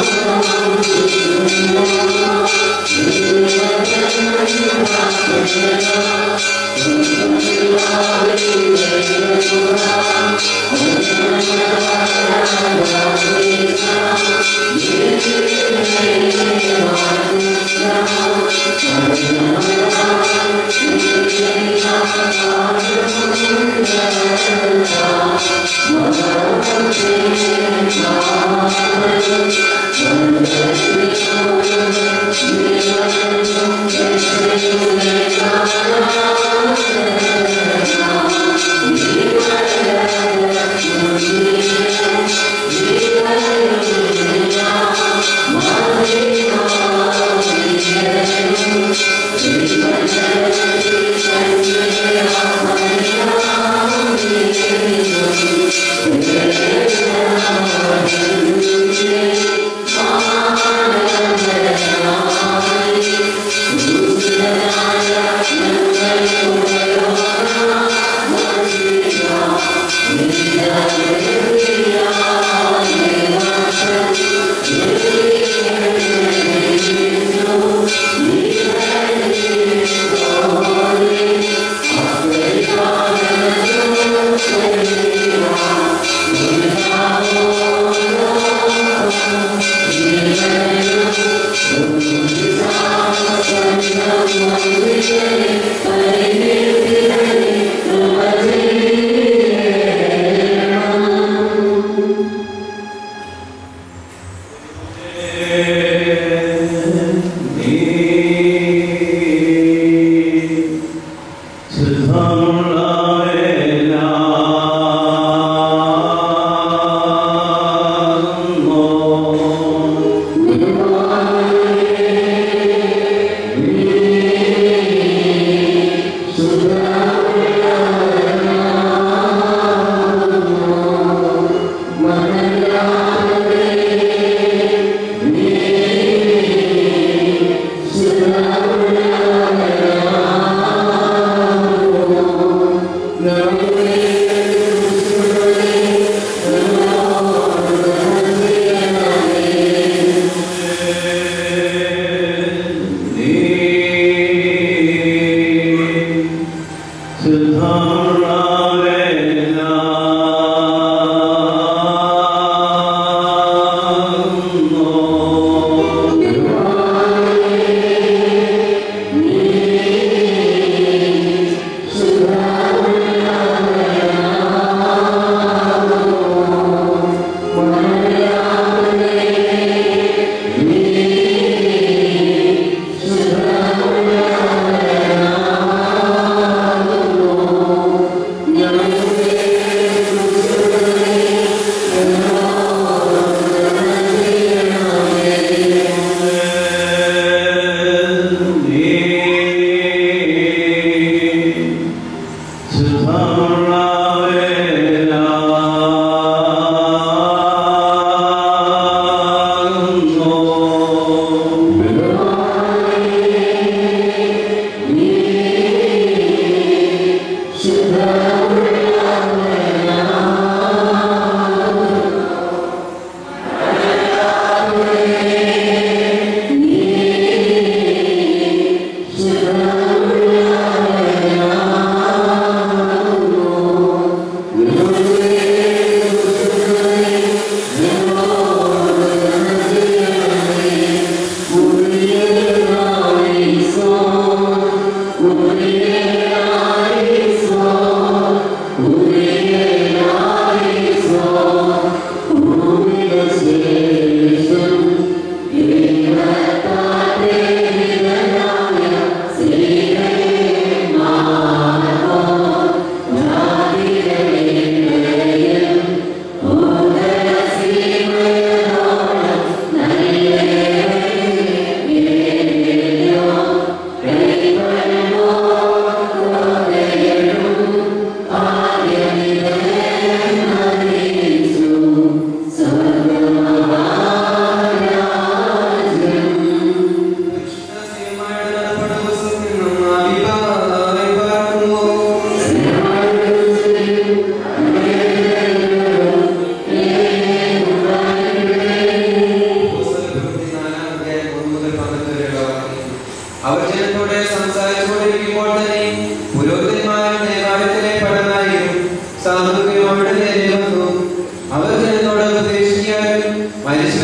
ും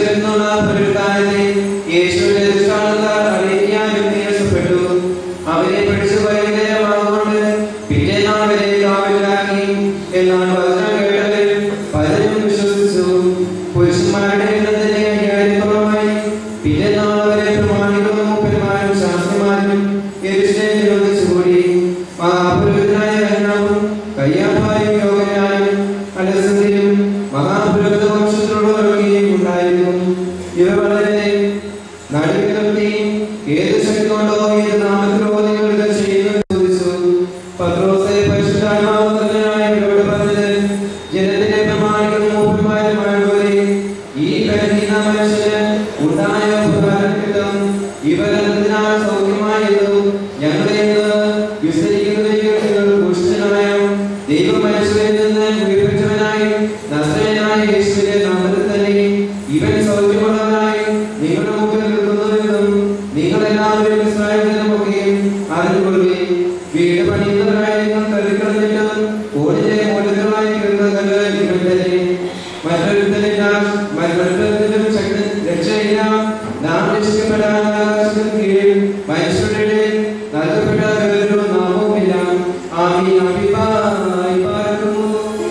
മരിച്ചവരെന്നുള്ള പുനരുത്ഥാനത്തെ യേശുവിന്റെ ദൃഷ്ടാന്തത്താൽ അറിയിക്കാനും നിരസപ്പെട്ടു അവരെ പിടിച്ചു വൈകുന്നേരമാകൊണ്ട് പിറ്റേ നാൾ വരെ കാവലിലാക്കി എന്നാൽ വചനം കേട്ടവർ പലരും വിശ്വസിച്ചു പുരുഷന്മാരുടെ എണ്ണത്തിന്റെ അയ്യായിരം കുറവായി പിറ്റേ നാൾ വരെ പ്രമാണികളും മൂപ്പന്മാരും ശാസ്ത്രിമാരും യെരൂശലേമിൽ നിരോധിച്ചുകൂടി മഹാപുരോഹിതനായ കന്യാവും കയ്യാപ്പായും യോഗനായും അലസന്തിയും മഹാപുരോഹിത വംശത്തിലുള്ളവരൊക്കെയും ഉണ്ടായിരുന്നു ഇവർ വളരെ നടുവിലൊത്തി ഏത് ശക്തി കൊണ്ടോ ഏത് നാമത്തിലോ നിങ്ങൾ ഇത് ചെയ്യുന്നത് ചോദിച്ചു പത്രോസെ പരിശുദ്ധാത്മാവുന്നതനായ ഇവരോട് പറഞ്ഞത് ജനത്തിന്റെ പ്രമാണികളും മൂപ്പന്മാരുമായുള്ളവരെ ഈ ബലഹീന മനുഷ്യന് ഉണ്ടായ ഉപകാരത്തിലും ഇവരെന്തിനാൽ സൗഖ്യമായതു ഞങ്ങളെ ഇന്ന് വിസ്തരിക്കുന്നതിൽ നിങ്ങൾ പുരുഷനായ ദൈവ മനുഷ്യരിൽ നിന്ന് ഉയർപ്പിച്ചവനായി നസ്രയനായ യേശുവിന്റെ നാമത്തിൽ തന്നെ ഇവൻ സൗഖ്യമുള്ളവനായി നിങ്ങളുടെ മുമ്പിൽ നിൽക്കുന്നുവെന്നും നിങ്ങളെല്ലാവരും ഇസ്രായേലിനുമൊക്കെ അറിഞ്ഞുകൊള്ളുകയും വീട് പണിയുന്നവരായി നിങ്ങൾ തള്ളിക്കളഞ്ഞിട്ട് ഓടിന്റെ മൂലങ്ങളായി തീർന്ന കല്ല് ഇവൻ തന്നെ മറ്റൊരുത്തനില്ല മറ്റൊരുത്തനും ശക്തി രക്ഷയില്ല നാം രക്ഷിക്കപ്പെടാൻ ആകാശത്തിന് കീഴിൽ മനുഷ്യരുടെ നൽകപ്പെട്ട വേറൊരു നാമവുമില്ല ആമീൻ അഭിപായി പാർക്കുന്നു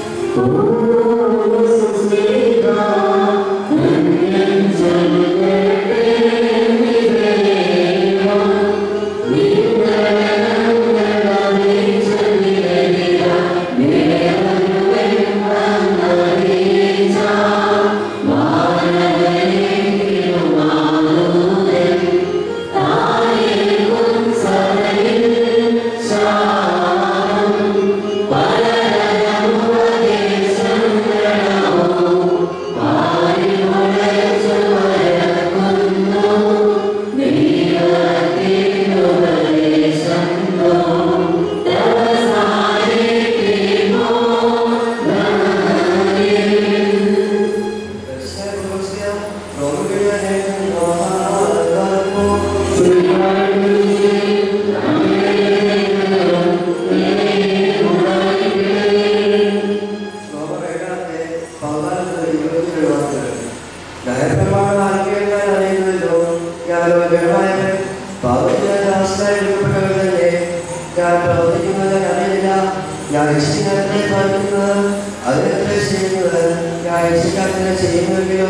ഞാൻ രക്ഷിക്കാരനെ പറയുന്നത് അതിനെത്ര ചെയ്യുന്നത് ഞാൻ രക്ഷിക്കാരനെ ചെയ്യുന്നെങ്കിലും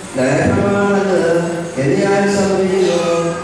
നയപ്രമാണത് എന്ന് ഞാൻ സമ്മതിക്കുന്നു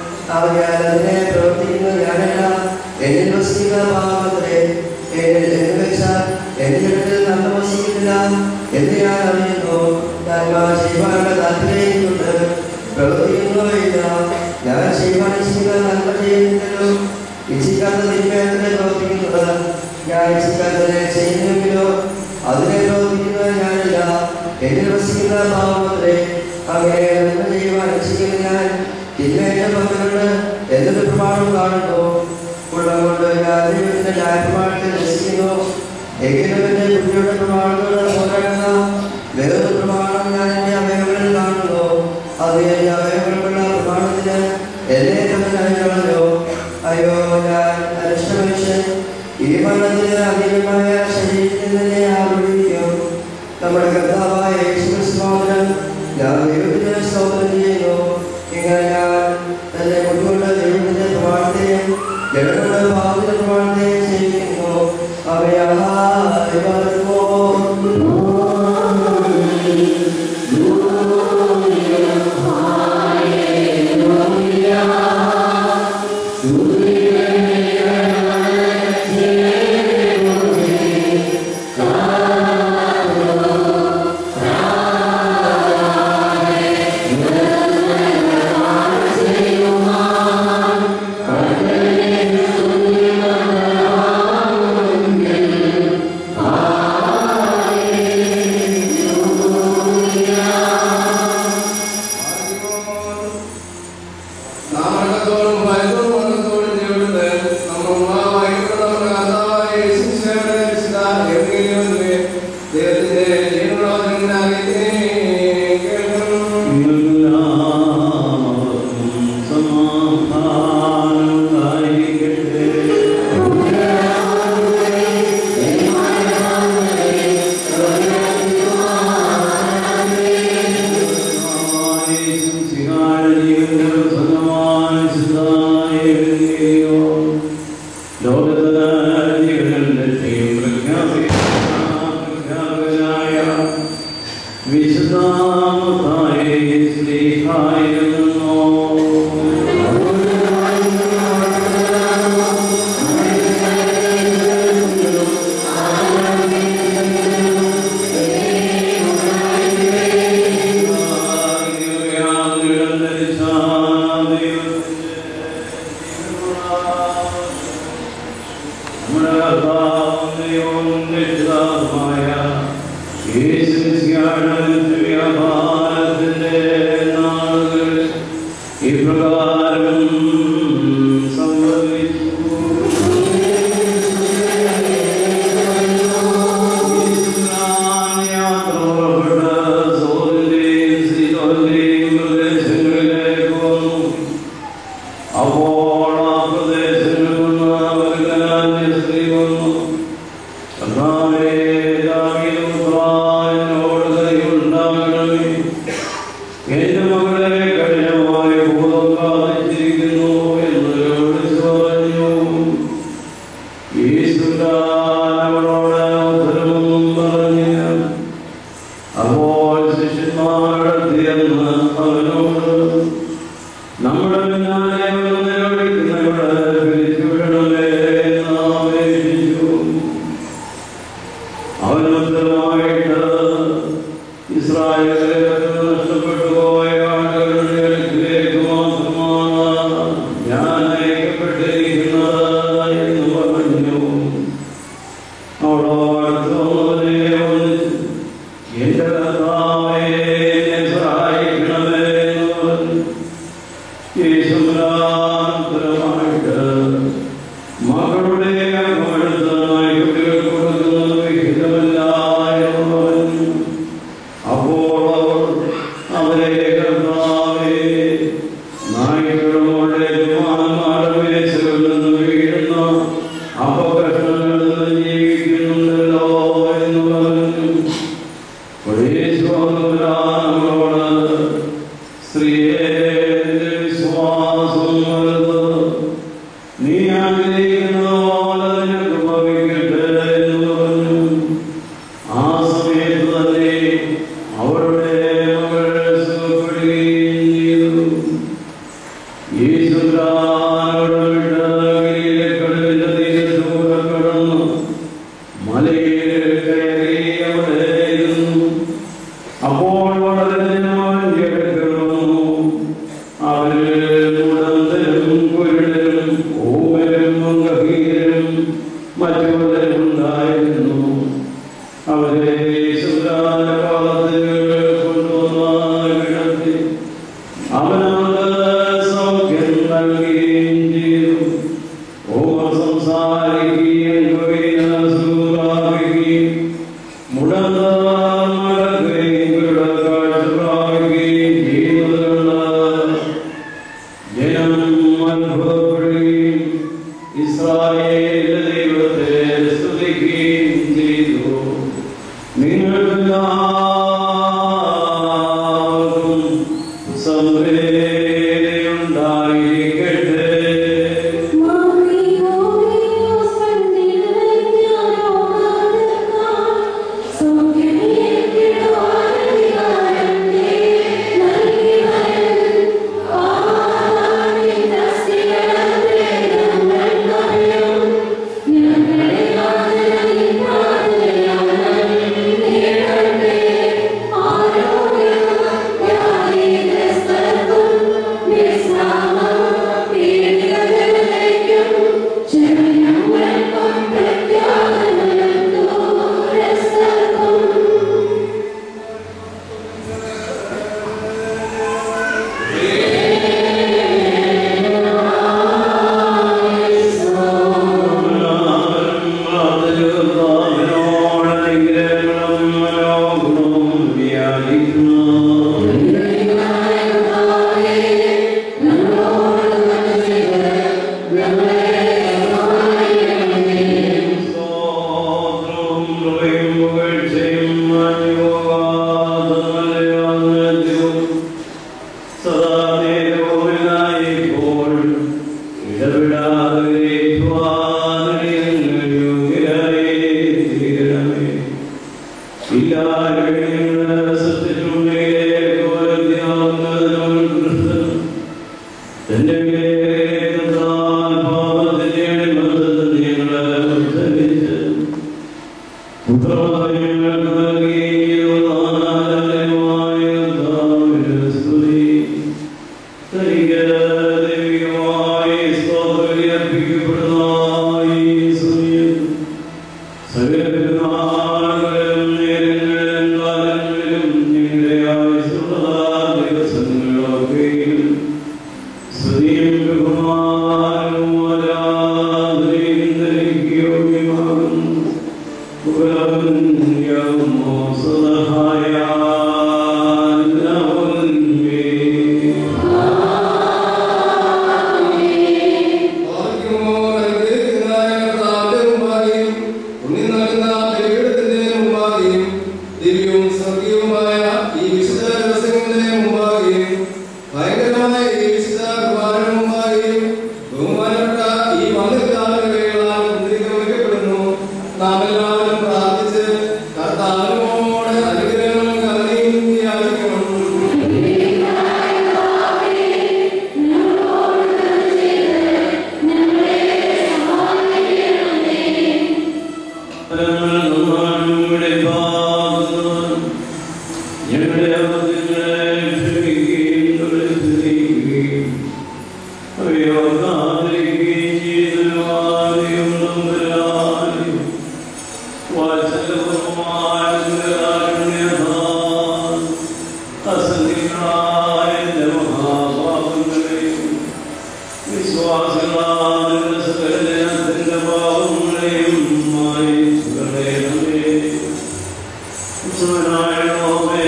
അവയാൽ അതിനെ പ്രവർത്തിക്കുന്നത് ഞാനല്ല എന്നിൽ വസിക്കുന്ന പാപത്തിലെ എന്നിൽ എന്ന് വെച്ചാൽ എന്നിൽ നല്ല വസിക്കുന്നില്ല എന്ന് ഞാൻ അറിയുന്നു ഞാൻ ചെയ്യുവാനുള്ള താല്പര്യമുണ്ട് പ്രവർത്തിക്കുന്നവയില്ല ഞാൻ ചെയ്യുവാൻ ഇച്ഛിക്കുന്ന നന്മ ചെയ്യുന്നതിലും ഇച്ഛിക്കാത്ത തിന്മയത്തിനെ പ്രവർത്തിക്കുന്നത് ഞാൻ ഇച്ഛിക്കാത്തതിനെ ചെയ്യുന്നെങ്കിലോ അതിനെ പ്രവർത്തിക്കുന്നത് ഞാനല്ല എന്നിൽ വസിക്കുന്ന പാപത്തിലെ അങ്ങനെ നന്മ ചെയ്യുവാൻ ഇച്ഛിക്കുന്ന ഞാൻ തിന്മയുടെ പങ്കുകൊണ്ട് എന്തൊരു പ്രമാണം കാണുന്നു ഉള്ളതുകൊണ്ട് ഞാൻ ദൈവത്തിന്റെ ന്യായപ്രമാണത്തെ രസിക്കുന്നു എങ്കിലും എന്റെ ബുദ്ധിയുടെ പ്രമാണങ്ങളോട് പോരാടുന്ന വേറൊരു പ്രമാണം ഞാൻ എന്റെ അവയവങ്ങളിൽ കാണുന്നു അത് എന്റെ അവയവങ്ങളുള്ള പ്രമാണത്തിന് എന്നെ തമ്മിലോ അയ്യോ ഞാൻ അരിഷ്ട മനുഷ്യൻ ഈ മരണത്തിന് അധീനമായ ശരീരത്തിൽ തന്നെ ആഗ്രഹിക്കും നമ്മുടെ കർത്താവായ യേശുക്രിസ്തുവാണ് ഞാൻ ദൈവത്തിന് സ്തോത്രം ചെയ്യുന്നു ഇങ്ങനെ ഞാൻ തന്റെ കൊണ്ടുകൊണ്ട് ദൈവത്തിന്റെ പ്രമാണത്തെയും ജനങ്ങളുടെ പാപത്തിന്റെ പ്രമാണത്തെയും ചെയ്യുന്നു അവയായി വരുമോ നാമകത്തോടും ഭയത്തോടും വന്നത്തോടും ചെയ്യുന്നത് നമ്മൾ ഉമ്മാവായിട്ട് നമ്മുടെ കർത്താവായ യേശുമിശിഹായുടെ വിശുദ്ധ എവങ്കേലിയോനിലെ ദൈവത്തിന്റെ ജീവനുള്ള വചനത്തിനായി കേൾക്കണം സമാധാനം ഇപ്രകാരം സംഭവിച്ചു അപ്പോൾ ആ പ്രദേശങ്ങളിൽ നിന്ന് അവർക്ക് സ്ത്രീ വന്നു കർത്താവേ, ദാവീദ് പുത്രാ, എന്നോട് ദയയുണ്ടാകണമേ. എന്റെ മകളെ കഠിനമായ ഭൂതം ബാധിച്ചിരിക്കുന്നു എന്ന് വിളിച്ചു പറഞ്ഞു ഈശ്വരനോട് ഉത്തരമൊന്നും പറഞ്ഞില്ല അപ്പോൾ ശിഷ്യന്മാരെത്തിയെന്ന് അവനോട് നമ്മുടെ പിന്നാലെ വന്ന് നിലവിളിക്കുന്നവരെ പിരിച്ചുവിടണമേ എന്ന് അപേക്ഷിച്ചു അവനുത്തരമായിട്ട് ഇസ്രായേലിൽ നഷ്ടപ്പെട്ടു പോയ ആളുകളുടെ അടുക്കിലേക്ക് മാത്രമാണ് ഞാൻ അയക്കപ്പെട്ടിരിക്കുന്നത് എന്ന് പറഞ്ഞു അവളോട് വന്നവനെ വന്നിച്ച് എന്റെ കർത്താവേ എന്നെ സഹായിക്കണമേ എന്ന് പറഞ്ഞു യേശുരാന്തരമായിട്ട് മകളുടെ അപകടത്തിനായി കുട്ടികൾ കൊടുക്കുന്നത് വിഹിതമല്ല എന്ന് പറഞ്ഞു അപ്പോൾ അവർ അവരെ കർത്താവേ നായ്ക്കളുടെ മാന്മാരുടെ മേശകളിൽ നിന്ന് വീഴുന്ന അപകടങ്ങളിൽ നിന്ന് ജീവിക്കുന്നുണ്ടല്ലോ എന്ന് പറഞ്ഞു നമ്മളോട് സ്ത്രീയെ നിന്റെ വിശ്വാസം വലുത് നീ ആഗ്രഹിക്കുന്നത് പോലെ നിനക്ക് ഭവിക്കട്ടെ എന്ന് പറഞ്ഞു ആ സമയത്ത് തന്നെ അവരുടെ മകൾ സുഖപ്പെടുകയും ചെയ്തു യേശുദാനോട് വിട്ട് ഗലീല കടലിന്റെ തീരത്തൂടെ കടന്നു മലയിൽ കയറി അവിടെ ഇരുന്നു അപ്പോൾ വളരെ ജനമാഞ്ചെടുക്കൽ വന്നു അവരിൽ മുടന്തരും കുരുടരും ഊമരും ഗഭീരും മറ്റുള്ളവരും ഉണ്ടായിരുന്നു അവരെ യേശുദാനപാദത്തിൽ കൊണ്ടുവന്ന് കിടത്തി അവനവർക്ക് സൗഖ്യം നൽകുകയും ചെയ്തു ഓവർ സംസാരിക്കുകയും ഗുരുവിനെ സുഖാപിക്കുകയും മുടന്ത നടക്കുകയും കുരുടർ കാഴ്ച പ്രാപിക്കുകയും ചെയ്യുന്നതുകൊണ്ട് ജനം അനുഭവപ്പെടുകയും ഇസ്രായേലിന്റെ ദൈവത്തെ സ്തുതിക്കുകയും ചെയ്തു നിങ്ങൾക്കെല്ലാവർക്കും സംവേദനയുണ്ടായിരിക്കട്ടെ ഇല്ലാ തന്റെ വേദത്താൽ പാപത്തിന്റെ അടിമത്തത്തിൽ ഞങ്ങളെ ഉദ്ധരിച്ച് പുത്രവാക്യങ്ങൾക്ക് നൽകിയ ദാനാലയമായ കർത്താവിന് സ്തുതി. തനിക്ക് ദൈവികമായി സ്തോത്രം അർപ്പിക്കപ്പെടുന്ന ഈ സമയം സകലപെരുന്നാളുകളിലും നേരങ്ങളിലും കാലങ്ങളിലും ഞങ്ങളുടെ ആയുസ്സുള്ള ദിവസങ്ങളൊക്കെയും സ്തുതിയും ബഹുമാനവും ആരാധനയും നിനക്ക് യോഗ്യമാകുന്നു. പുകഴ്ന്നയമോ സദായ നാം എല്ലാവരും പ്രാർത്ഥിച്ച് കർത്താവിനോട് അനുഗ്രഹങ്ങൾ കലയും യാചിക്കണം നമ്മുടെ ഭാഗം ഞങ്ങളുടെ അബദ്ധങ്ങളെ ക്ഷമിക്കുകയും ഞങ്ങളെ സ്തുതിക്കുകയും അവയോ കാത്തിരിക്കുകയും ചെയ്തവാനും നമ്പരാനും വാത്സല്യപൂർവമായ കാരുണ്യത്താൽ അസംഖ്യങ്ങളായ എൻ്റെ മഹാപാപങ്ങളെയും വിശ്വാസങ്ങളാൽ സകലജനത്തിന്റെ പാപങ്ങളെയും മായിച്ചുകളയണമേ. ഉത്സവനായ യഹോവേ,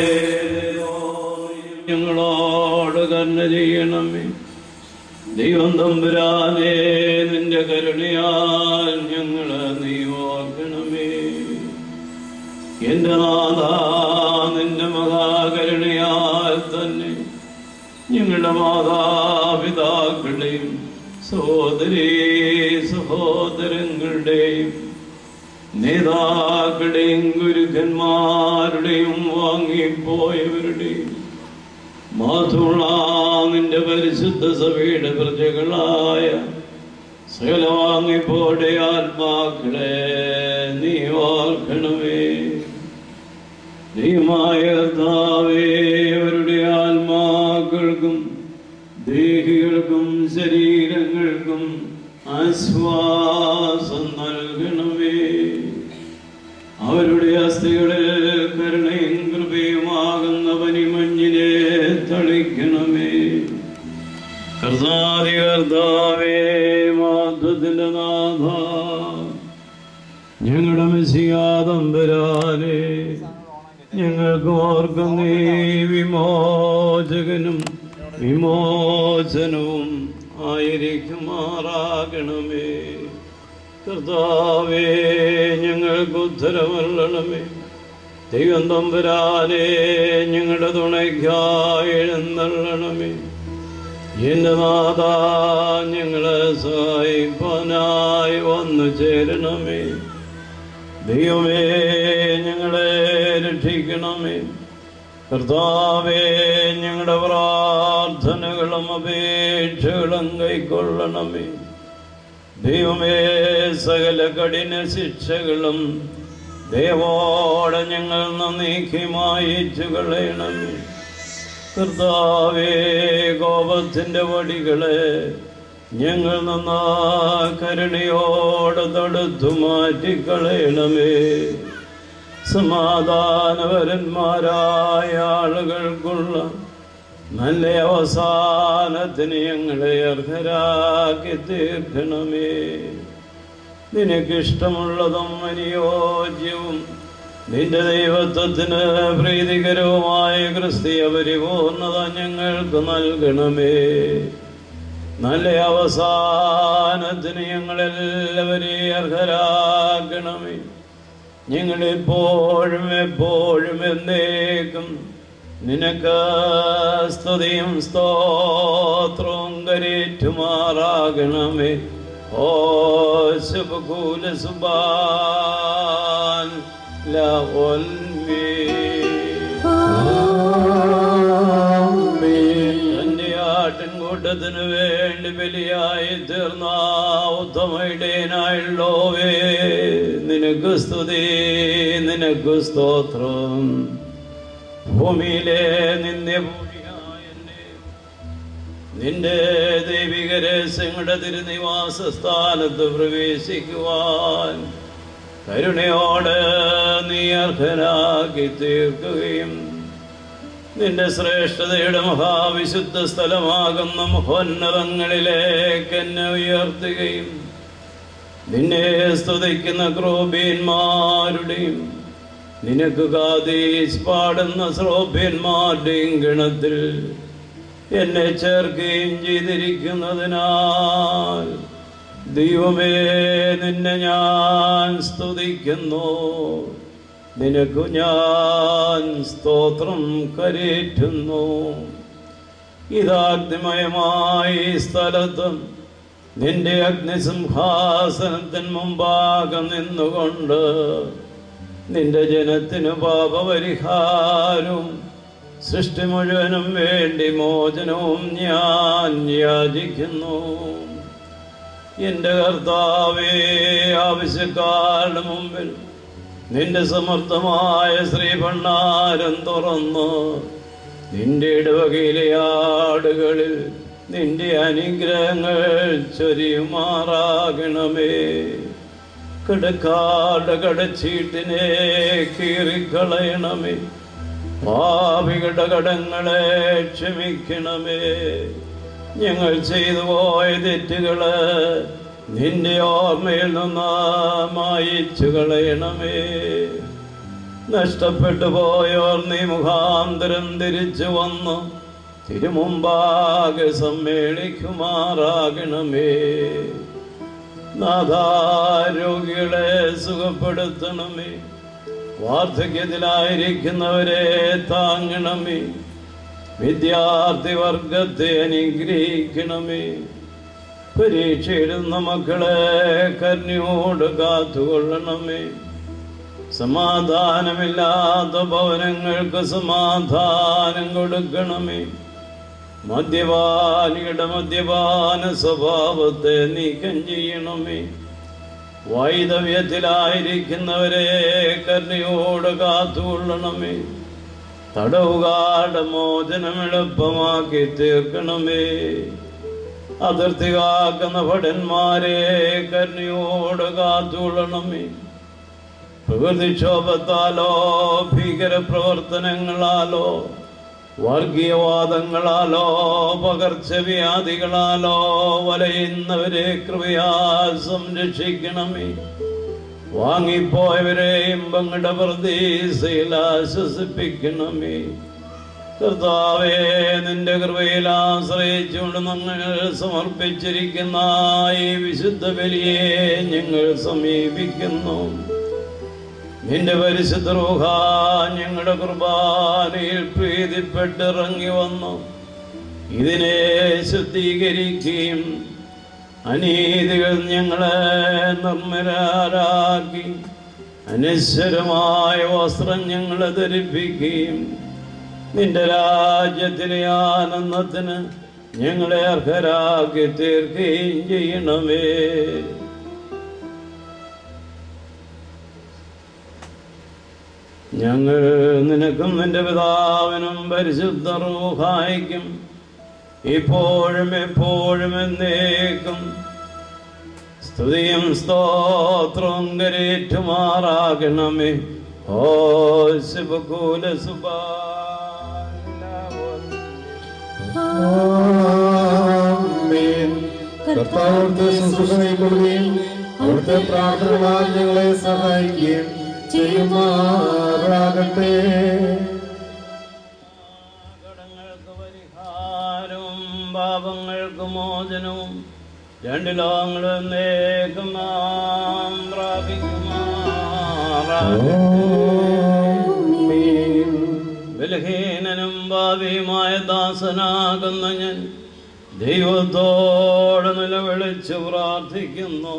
ഞങ്ങളോട് കരുണ ചെയ്യണമേ ദൈവം തമ്പുരാനേ നിന്റെ കരുണയാൽ ഞങ്ങളെ നീ ഓർക്കണമേ എന്റെ നാഥ നിന്റെ മഹാകരുണയാൽ തന്നെ ഞങ്ങളുടെ മാതാപിതാക്കളുടെയും സഹോദരീ സഹോദരങ്ങളുടെയും നേതാക്കളുടെയും ഗുരുക്കന്മാരുടെയും വാങ്ങിപ്പോയവരുടെയും മാധുള്ള നിന്റെ പരിശുദ്ധ സഭയുടെ പ്രജകളായ സകല വാങ്ങിപ്പോടെ ആത്മാക്കളെ നീ ഓർക്കണമേ ദൈവമായ കർത്താവേ അവരുടെ ആത്മാക്കൾക്കും ദേഹികൾക്കും ശരീരങ്ങൾക്കും ആശ്വാസം നൽകണമേ അവരുടെ അസ്ഥികളിൽ കരുണയും കൃപയുമാകുന്ന പനിമഞ്ഞിനെ തളിക്കണമേ കർത്താതി കർത്താവേ മാധത്തിന്റെ നാഥ ഞങ്ങളുടെ മെസ്സിയാതമ്പരാനെ ഞങ്ങൾക്ക് ഓർക്കും നീ വിമോചകനും വിമോചനവും ആയിരിക്കുമാറാകണമേ കർത്താവേ ഞങ്ങൾക്ക് ഉത്തരമല്ലണമേ ദൈവം തമ്പുരാനെ ഞങ്ങളുടെ തുണയ്ക്കായി എഴുന്നള്ളണമേ എന്റെ നാഥ ഞങ്ങളെ സഹായിപ്പാനായി വന്നു ചേരണമേ ദൈവമേ ഞങ്ങളെ രക്ഷിക്കണമേ കർത്താവേ ഞങ്ങളുടെ പ്രാർത്ഥനകളും അപേക്ഷകളും കൈക്കൊള്ളണമേ ദൈവമേ സകല കഠിന ശിക്ഷകളും ദൈവോടെ ഞങ്ങൾ നീക്കി മായിച്ചു കളയണമേ കർത്താവേ കോപത്തിന്റെ വടികളെ ഞങ്ങൾ നന്നാ കരുണയോടെ തടുത്തു മാറ്റിക്കളയണമേ സമാധാനപരന്മാരായ ആളുകൾക്കുള്ള നല്ല അവസാനത്തിന് ഞങ്ങളെ അർഹരാക്കി തീർക്കണമേ നിനക്കിഷ്ടമുള്ളതും അനുയോജ്യവും നിന്റെ ദൈവത്വത്തിന് പ്രീതികരവുമായ ക്രിസ്തീയ പരിപൂർണത ഞങ്ങൾക്ക് നൽകണമേ നല്ല അവസാനത്തിന് ഞങ്ങളെല്ലാവരെയും അർഹരാക്കണമേ ഞങ്ങളെപ്പോഴും എപ്പോഴും എന്നേക്കും നിനക്ക് സ്തുതിയും സ്തോത്രവും കരേറ്റുമാറാകണമേ ഓ ശുഭകൂല സുബാൻ ല ആട്ടിൻകൂട്ടത്തിനു വേണ്ടി ബലിയായി തീർന്ന ഉത്തമയിടേനായുള്ളോവേ നിനക്ക് സ്തുതി നിനക്ക് സ്തോത്രം ഭൂമിയിലെ നിന്ദ്യഭൂമിയായ എന്നെ നിന്റെ ദൈവിക രഹസ്യങ്ങളുടെ തിരുനിവാസ സ്ഥാനത്ത് പ്രവേശിക്കുവാൻ കരുണയോട് നീ അർഹനാക്കി തീർക്കുകയും നിന്റെ ശ്രേഷ്ഠതയുടെ മഹാവിശുദ്ധ സ്ഥലമാകുന്ന മഹോന്നതങ്ങളിലേക്ക് എന്നെ ഉയർത്തുകയും നിന്നെ സ്തുതിക്കുന്ന ക്രോബീന്മാരുടെയും നിനക്ക് കാതീസ് പാടുന്ന ശ്രോഭ്യന്മാരുടെയും ഗണത്തിൽ എന്നെ ചേർക്കുകയും ചെയ്തിരിക്കുന്നതിനാൽ ദൈവമേ നിന്നെ ഞാൻ സ്തുതിക്കുന്നു നിനക്കു ഞാൻ സ്തോത്രം കരേറ്റുന്നു ഇതാഗ്നിമയമായി സ്ഥലത്തും നിന്റെ അഗ്നിസിംഹാസനത്തിന് മുമ്പാകെ നിന്നുകൊണ്ട് നിന്റെ ജനത്തിനു പാപപരിഹാരവും സൃഷ്ടി മുഴുവനും വേണ്ടി മോചനവും ഞാൻ യാചിക്കുന്നു എന്റെ കർത്താവേ ആവശ്യക്കാരുടെ മുമ്പിൽ നിന്റെ സമർത്ഥമായ ശ്രീഭണ്ണാരം തുറന്നു നിന്റെ ഇടവകയിലെ ആടുകളിൽ നിന്റെ അനുഗ്രഹങ്ങൾ ചൊരിയുമാറാകണമേ കിടക്കാട് കടച്ചീട്ടിനെ കീറിക്കളയണമേ പാപികളുടെ കടങ്ങളെ ക്ഷമിക്കണമേ ഞങ്ങൾ ചെയ്തു പോയ തെറ്റുകള് നിന്റെ ഓർമ്മയിൽ നിന്ന് മായിച്ചു കളയണമേ നഷ്ടപ്പെട്ടു പോയോർ നീ മുഖാന്തരം തിരിച്ചു വന്നു തിരുമുമ്പാകെ സമ്മേളിക്കുമാറാകണമേ നാഥാരോഗികളെ സുഖപ്പെടുത്തണമേ വാർദ്ധക്യത്തിലായിരിക്കുന്നവരെ താങ്ങണമേ വിദ്യാർത്ഥി വർഗത്തെ അനുഗ്രഹിക്കണമേ പരീക്ഷ എഴുതുന്ന മക്കളെ കരുണയോട് കാത്തുകൊള്ളണമേ സമാധാനമില്ലാത്ത ഭവനങ്ങൾക്ക് സമാധാനം കൊടുക്കണമേ മദ്യപാനിയുടെ മദ്യപാന സ്വഭാവത്തെ നീക്കം ചെയ്യണമേ വൈദവ്യത്തിലായിരിക്കുന്നവരെ കരുണയോട് കാത്തുകൊള്ളണമേ തടവുകാരുടെ മോചനം എളുപ്പമാക്കി തീർക്കണമേ അതിർത്തി കാക്കുന്ന ഭടന്മാരെ കരുണയോട് കാത്തുകൊള്ളണമേ പ്രകൃതിക്ഷോഭത്താലോ ഭീകര പ്രവർത്തനങ്ങളാലോ വർഗീയവാദങ്ങളാലോ പകർച്ചവ്യാധികളാലോ വലയുന്നവരെ കൃപയാൽ സംരക്ഷിക്കണമേ വാങ്ങിപ്പോയവരെയും പങ്ങളുടെ പ്രതീസയിൽ ആശ്വസിപ്പിക്കണമേ കർത്താവേ നിന്റെ കൃപയിൽ ആശ്രയിച്ചുകൊണ്ട് ഞങ്ങൾ സമർപ്പിച്ചിരിക്കുന്ന ഈ വിശുദ്ധ ബലിയെ ഞങ്ങൾ സമീപിക്കുന്നു നിന്റെ പരിശുദ്ധ റൂഹ ഞങ്ങളുടെ കുർബാനയിൽ പ്രീതിപ്പെട്ടിറങ്ങി വന്നു ഇതിനെ ശുദ്ധീകരിക്കുകയും അനീതികൾ ഞങ്ങളെ നിർമ്മരാരാക്കി അനശ്വരമായ വസ്ത്രം ഞങ്ങളെ ധരിപ്പിക്കുകയും നിന്റെ രാജ്യത്തിലെ ആനന്ദത്തിന് ഞങ്ങളെ അർഹരാക്കി തീർക്കുകയും ചെയ്യണമേ ഞങ്ങൾ നിനക്കും നിന്റെ പിതാവിനും പരിശുദ്ധ റൂഹായിക്കും ഇപ്പോഴും എപ്പോഴും എന്നേക്കും സ്തുതിയും സ്തോത്രവും കരേറ്റുമാറാകണമേ ഓ ശുഭകൂല ആമേൻ. കർത്താവ് അവിടുത്തെ ശുശ്രൂഷ കൈക്കൊള്ളുകയും അവിടുത്തെ പ്രാർത്ഥനകളാൽ ഞങ്ങളെ സഹായിക്കുകയും ചെയ്യുമാറാകട്ടെ കടങ്ങൾക്ക് പരിഹാരവും പാപങ്ങൾക്ക് മോചനവും രണ്ട് ലോകങ്ങളും എന്നേക്കും നാം പ്രാപിക്കുമാറാകട്ടെ ആമേൻ. ബലഹീനനും ഭാവിയുമായ ദാസനാകുന്ന ഞാൻ ദൈവത്തോട് നിലവിളിച്ച് പ്രാർത്ഥിക്കുന്നു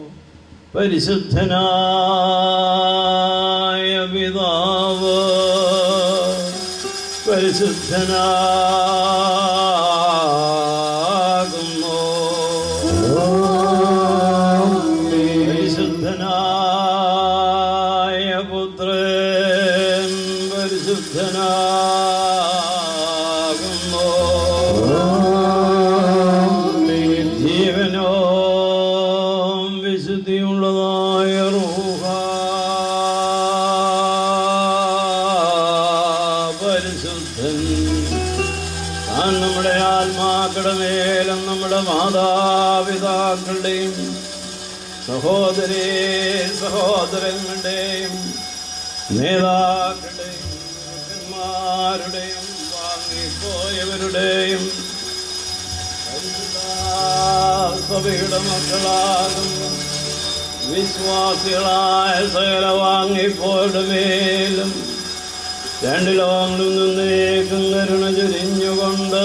പരിശുദ്ധനായ പിതാവ് പരിശുദ്ധനായ നമ്മുടെ മേലും നമ്മുടെ മാതാപിതാക്കളുടെയും സഹോദരീ സഹോദരങ്ങളുടെയും നേതാക്കളുടെയും ഭക്തന്മാരുടെയും വാങ്ങിപ്പോയവരുടെയും സഭയുടെ മക്കളാകുന്നു വിശ്വാസികളായ സകല വാങ്ങിപ്പോയുടെ മേലും രണ്ട് ലോകങ്ങളിൽ നിന്നേക്കും കരുണ ചൊരിഞ്ഞുകൊണ്ട്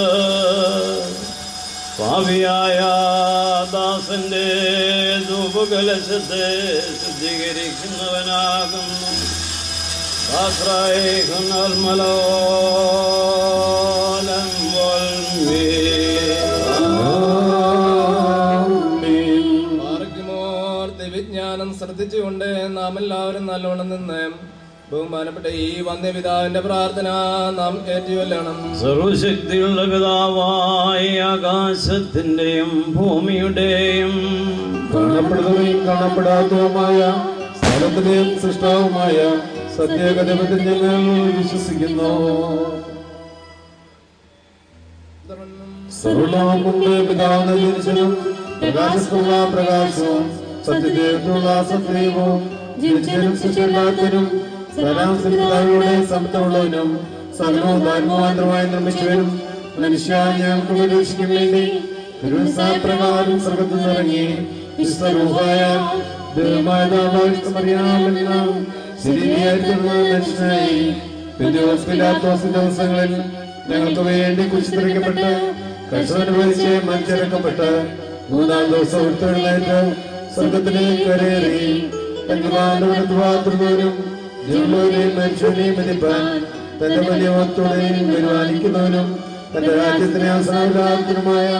പാപിയായ ദാസന്റെ ധൂപകലശത്തെ ശുദ്ധീകരിക്കുന്നവനാകുന്നു ആശ്രയിക്കുന്നൽമലോലം മാർഗമോർ ദിവ്യജ്ഞാനം ശ്രദ്ധിച്ചുകൊണ്ട് നാം എല്ലാവരും നല്ലോണം നിന്ന് ബഹുമാനപ്പെട്ട ഈ വന്ധ്യപിതാവിന്റെ പ്രാർത്ഥന നാം ഏറ്റുകൊല്ലണം സർവശക്തിയുള്ള പിതാവായ ആകാശത്തിന്റെയും ഭൂമിയുടെയും കാണപ്പെടുന്നവയും കാണപ്പെടാത്തതുമായ സ്ഥലത്തിന്റെയും സൃഷ്ടാവുമായ സത്യകഥപത്തിൽ ഞങ്ങൾ വിശ്വസിക്കുന്നു സർവനാമം കൊണ്ട് പിതാവിനെ ജനിച്ചതും പ്രകാശത്തുള്ള പ്രകാശവും സത്യദേവത്തിലുള്ള സത്യവും ജനിച്ചതിനും സൃഷ്ടില്ലാത്തതിനും സരാംസിതാവിയുടെ സമത്വമുള്ളവനും സകലവും ധർമ്മമാന്ത്രമായി നിർമ്മിച്ചവനും മനുഷ്യ ഞങ്ങൾക്ക് ഉപദേശിക്കും വേണ്ടി തിരുവസാപ്രകാരം സ്വർഗത്തിൽ നിറങ്ങി വിശ്വരൂഹായ ദൈവമായതാമറിയാമെന്ന ശരീരയായിരുന്ന മനുഷ്യനായി പിലാത്തോസ് ദിവസങ്ങളിൽ ഞങ്ങൾക്ക് വേണ്ടി കുശിത്തിരിക്കപ്പെട്ട് കർഷകനുഭവിച്ച് മഞ്ചിറക്കപ്പെട്ട് മൂന്നാം ദിവസം ഉയർത്തെഴുന്നേറ്റ് സ്വർഗത്തിലേക്ക് കരയേറി തന്റെ വാതിരുന്നവരും ജീവനെയും മനുഷ്യനെയും മതിപ്പാൻ തന്റെ വലിയ മത്തോടെയും പരിപാലിക്കുന്നവനും തന്റെ രാജ്യത്തിനെ അവസാനത്തിനുമായ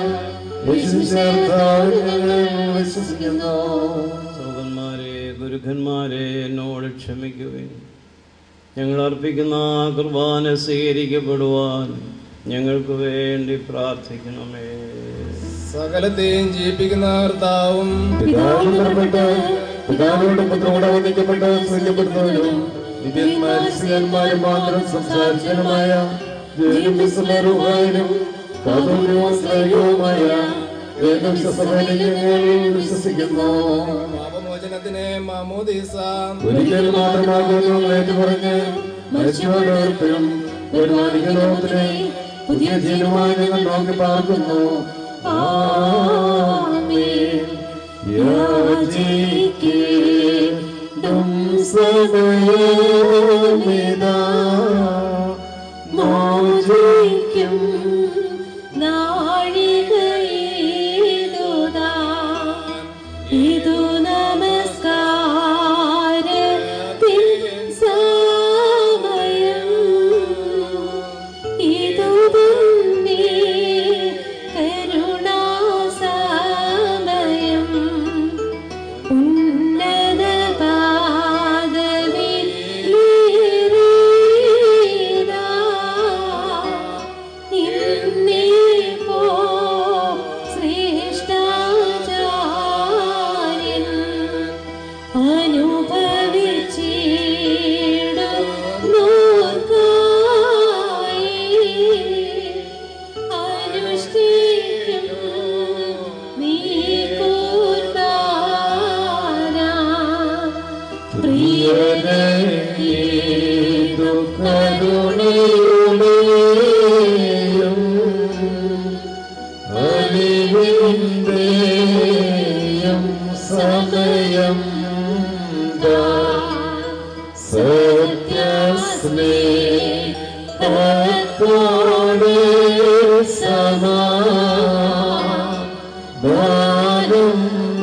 വിശ്വസിക്കുന്നു സഹോദരന്മാരെ ഗുരുക്കന്മാരെ എന്നോട് ക്ഷമിക്കുകയും ഞങ്ങൾ അർപ്പിക്കുന്ന ആ കുർബാന സ്വീകരിക്കപ്പെടുവാൻ ഞങ്ങൾക്ക് വേണ്ടി പ്രാർത്ഥിക്കണമേ സകലത്തെയും ജീവിപ്പിക്കുന്ന കർത്താവും പിതാവിന് പുറപ്പെട്ട് പിതാവിനോട് പുത്രനോട് വന്ദിക്കപ്പെട്ട് സ്നേഹിക്കപ്പെടുന്നവനും ദിവ്യന്മാരും മാത്രം സംസാരിച്ചനുമായ ജോലിയും കാതോല്യവും സ്നേഹവുമായ വേദവിശ്വസഭയിൽ ഞങ്ങൾ വിശ്വസിക്കുന്നു പാപമോചനത്തിന് മാമോദീസ ഒരിക്കൽ മാത്രമാകുന്നു ഏറ്റുപറഞ്ഞ് മരിച്ചവരോർപ്പരും വരുവാനിക ലോകത്തിലെ പുതിയ ജീവനുമായി ഞങ്ങൾ നോക്കി പാർക്കുന്നു ആമേൻ. യാചിക്കേണ്ടും സമയമിതാ. മോചിക്കും നാഴികയേതുതാ ഇതു നമസ്കാരത്തിൻ സമയം ഇതു തന്നെ കരുണാസമയം ഉന്നത ഇന്നിപ്പോ ശ്രേഷ്ഠാചാര്യൻ അനുഭവിച്ചിടുന്നോർക്കായി അനുഷ്ഠിക്കും നീ കൂർബാന. പ്രിയനേ ഏതു കരുണയുടെയും അലിവിന്റെയും സമയം ദാ സത്യസ്നേഹത്തോടെ സമാധാനം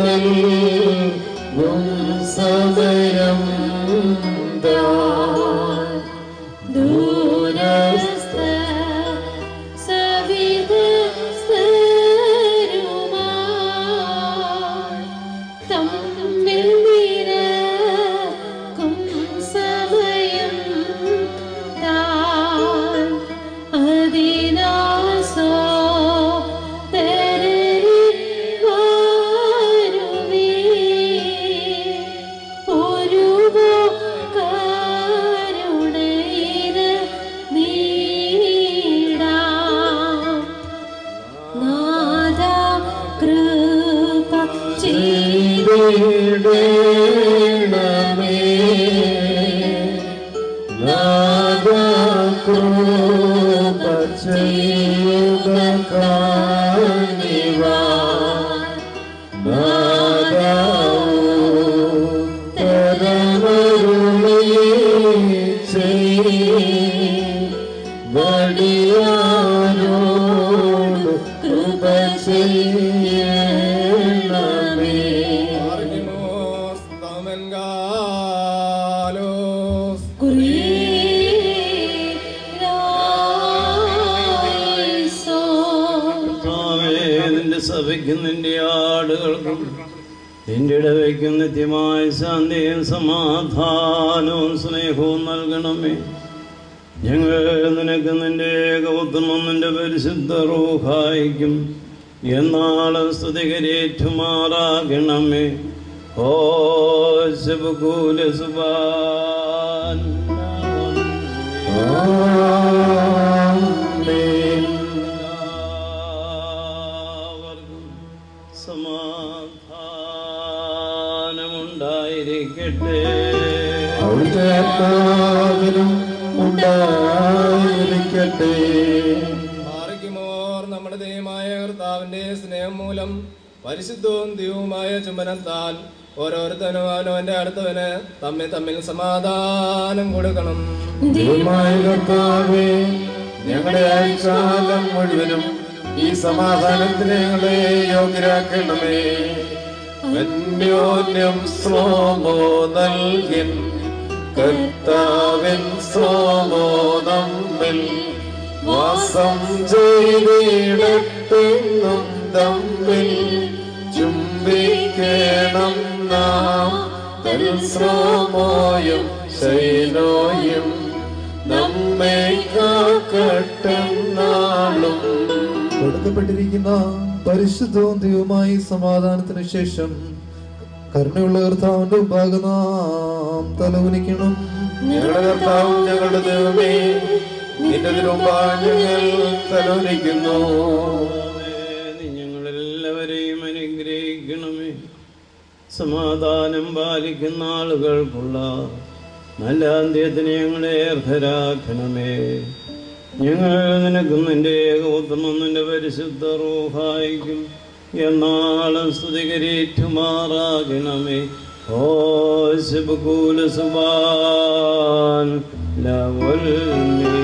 നൽകും സമയം ദാ ദൂരസ്ഥ സവിധസ്ഥരുമായി തമ്മിൽ നിരക്കും സമയം താൻ അതിനാസോ തരരി വരുവീ കൃപ ചെയ്തു ചെയ്തിടണമേ. നാഥാ കൃപ ചെയ്യുക കാണിവാൻ. നാഥാ ഉത്തരമരുളി ചെയ്. വടിയാരോട് കൃപ ചെയ്യണമേ Argimos Domengalos കർത്താവേ, നിന്റെ സഭയ്ക്കും നിന്റെ ആടുകൾക്കും നിന്റെ ഇടവയ്ക്കും നിത്യമായ ശാന്തിയും സമാധാനവും സ്നേഹവും നൽകണമേ ഞങ്ങൾ നിനക്ക് നിന്റെ ഏകപുത്രനും നിന്റെ പരിശുദ്ധ റൂഹായിക്കും എന്നാളും സ്തുതികരേറ്റുമാറാകണമേ ഓ ശബകൂല സുബാൻ ആമേൻ എല്ലാവർക്കും സമാധാനമുണ്ടായിരിക്കട്ടെ അവിടുത്തെ ആത്മാവിനും ഉണ്ടായിരിക്കട്ടെ മാറിക്കുമോർ നമ്മുടെ ദൈവമായ കർത്താവിന്റെ സ്നേഹം മൂലം പരിശുദ്ധവും ദൈവവുമായ ചുംബനത്താൽ ഓരോരുത്തനും അവനവന്റെ അടുത്തവന് തമ്മിൽ തമ്മിൽ സമാധാനം കൊടുക്കണം ദൈവമായ കർത്താവേ ഞങ്ങളുടെ ആഴ്ചാലം മുഴുവനും ഈ സമാധാനത്തിന് ഞങ്ങളെ യോഗ്യരാക്കണമേ അന്യോന്യം ശ്രോമോ നൽകിൻ കർത്താവിൻ ശ്രോമോ നമ്മിൽ വാസം ചെയ്തിടത്തെന്നും തമ്മിൽ ചുംബിക്കണം നാം തൽശ്രോമോയും ശൈലോയും നമ്മെ കാക്കട്ടെന്നാളും കൊടുക്കപ്പെട്ടിരിക്കുന്ന പരിശുദ്ധവും ദൈവമായി സമാധാനത്തിന് ശേഷം കരുണയുള്ള കർത്താവിന്റെ മുമ്പാകെ നാം തലകുനിക്കണം ഞങ്ങളുടെ കർത്താവും ഞങ്ങളുടെ ദൈവമേ നിന്റെ തിരുമ്പാൽ ഞങ്ങൾ തലോലിക്കുന്നു നീ ഞങ്ങളെല്ലാവരെയും അനുഗ്രഹിക്കണമേ സമാധാനം പാലിക്കുന്ന ആളുകൾക്കുള്ള നല്ല അന്ത്യത്തിന് ഞങ്ങളെ അർഹരാക്കണമേ ഞങ്ങൾ നിനക്കും നിന്റെ ഏകപുത്രനും നിന്റെ പരിശുദ്ധ റൂഹായിക്കും എന്നാളും സ്തുതികരേറ്റുമാറാകണമേ ഓ ശുഭകൂല സുബാൻ ലവൽമേ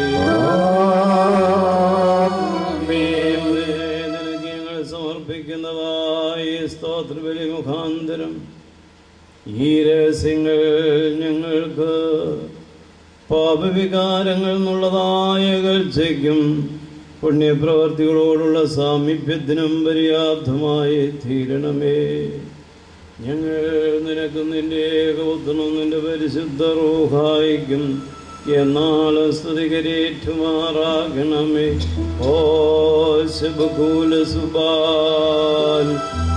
ആമേൻ. നിനക്ക് ഞങ്ങൾ സമർപ്പിക്കുന്നതായ സ്തോത്രബലി മുഖാന്തരം ഈ രഹസ്യങ്ങൾ ഞങ്ങൾക്ക് പാപവികാരങ്ങൾ എന്നുള്ളതായ അകൽച്ചയ്ക്കും പുണ്യപ്രവർത്തികളോടുള്ള സാമീപ്യത്തിനും പര്യാപ്തമായി തീരണമേ ഞങ്ങൾ നിനക്ക് നിന്റെ ഏകപുത്രനും നിന്റെ പരിശുദ്ധ റൂഹായിക്കും എന്നാളും സ്തുതികരേറ്റുമാറാകണമേ ഓ ശുഭകൂല സുബാൽ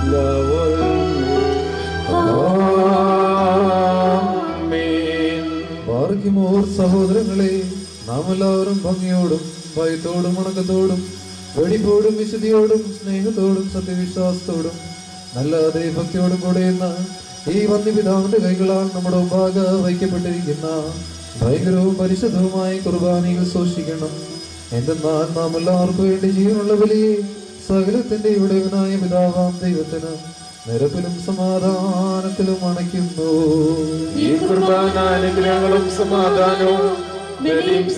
ആമേൻ. പാർക്കുമോർ സഹോദരങ്ങളെ നാം എല്ലാവരും ഭംഗിയോടും ഭയത്തോടും വണക്കത്തോടും വെടിപ്പോടും വിശുദ്ധിയോടും സ്നേഹത്തോടും സത്യവിശ്വാസത്തോടും നല്ല ദൈവഭക്തിയോടും കൂടെ ഇന്ന് ഈ വന്യപിതാവിന്റെ കൈകളാൽ നമ്മുടെ മുമ്പാകെ വയ്ക്കപ്പെട്ടിരിക്കുന്ന ഭയങ്കരവും പരിശുദ്ധവുമായ കുർബാനയിൽ സൂക്ഷിക്കണം എന്തെന്നാൽ നാം എല്ലാവർക്കും വേണ്ടി ജീവനുള്ള ബലിയെ സകലത്തിന്റെ ഉടയവനായ പിതാവാം ദൈവത്തിന് നിരപ്പിലും സമാധാനത്തിലും അണയ്ക്കുന്നു ഈ കുർബാന അനുഗ്രഹങ്ങളും സമാധാനവും ബലിയും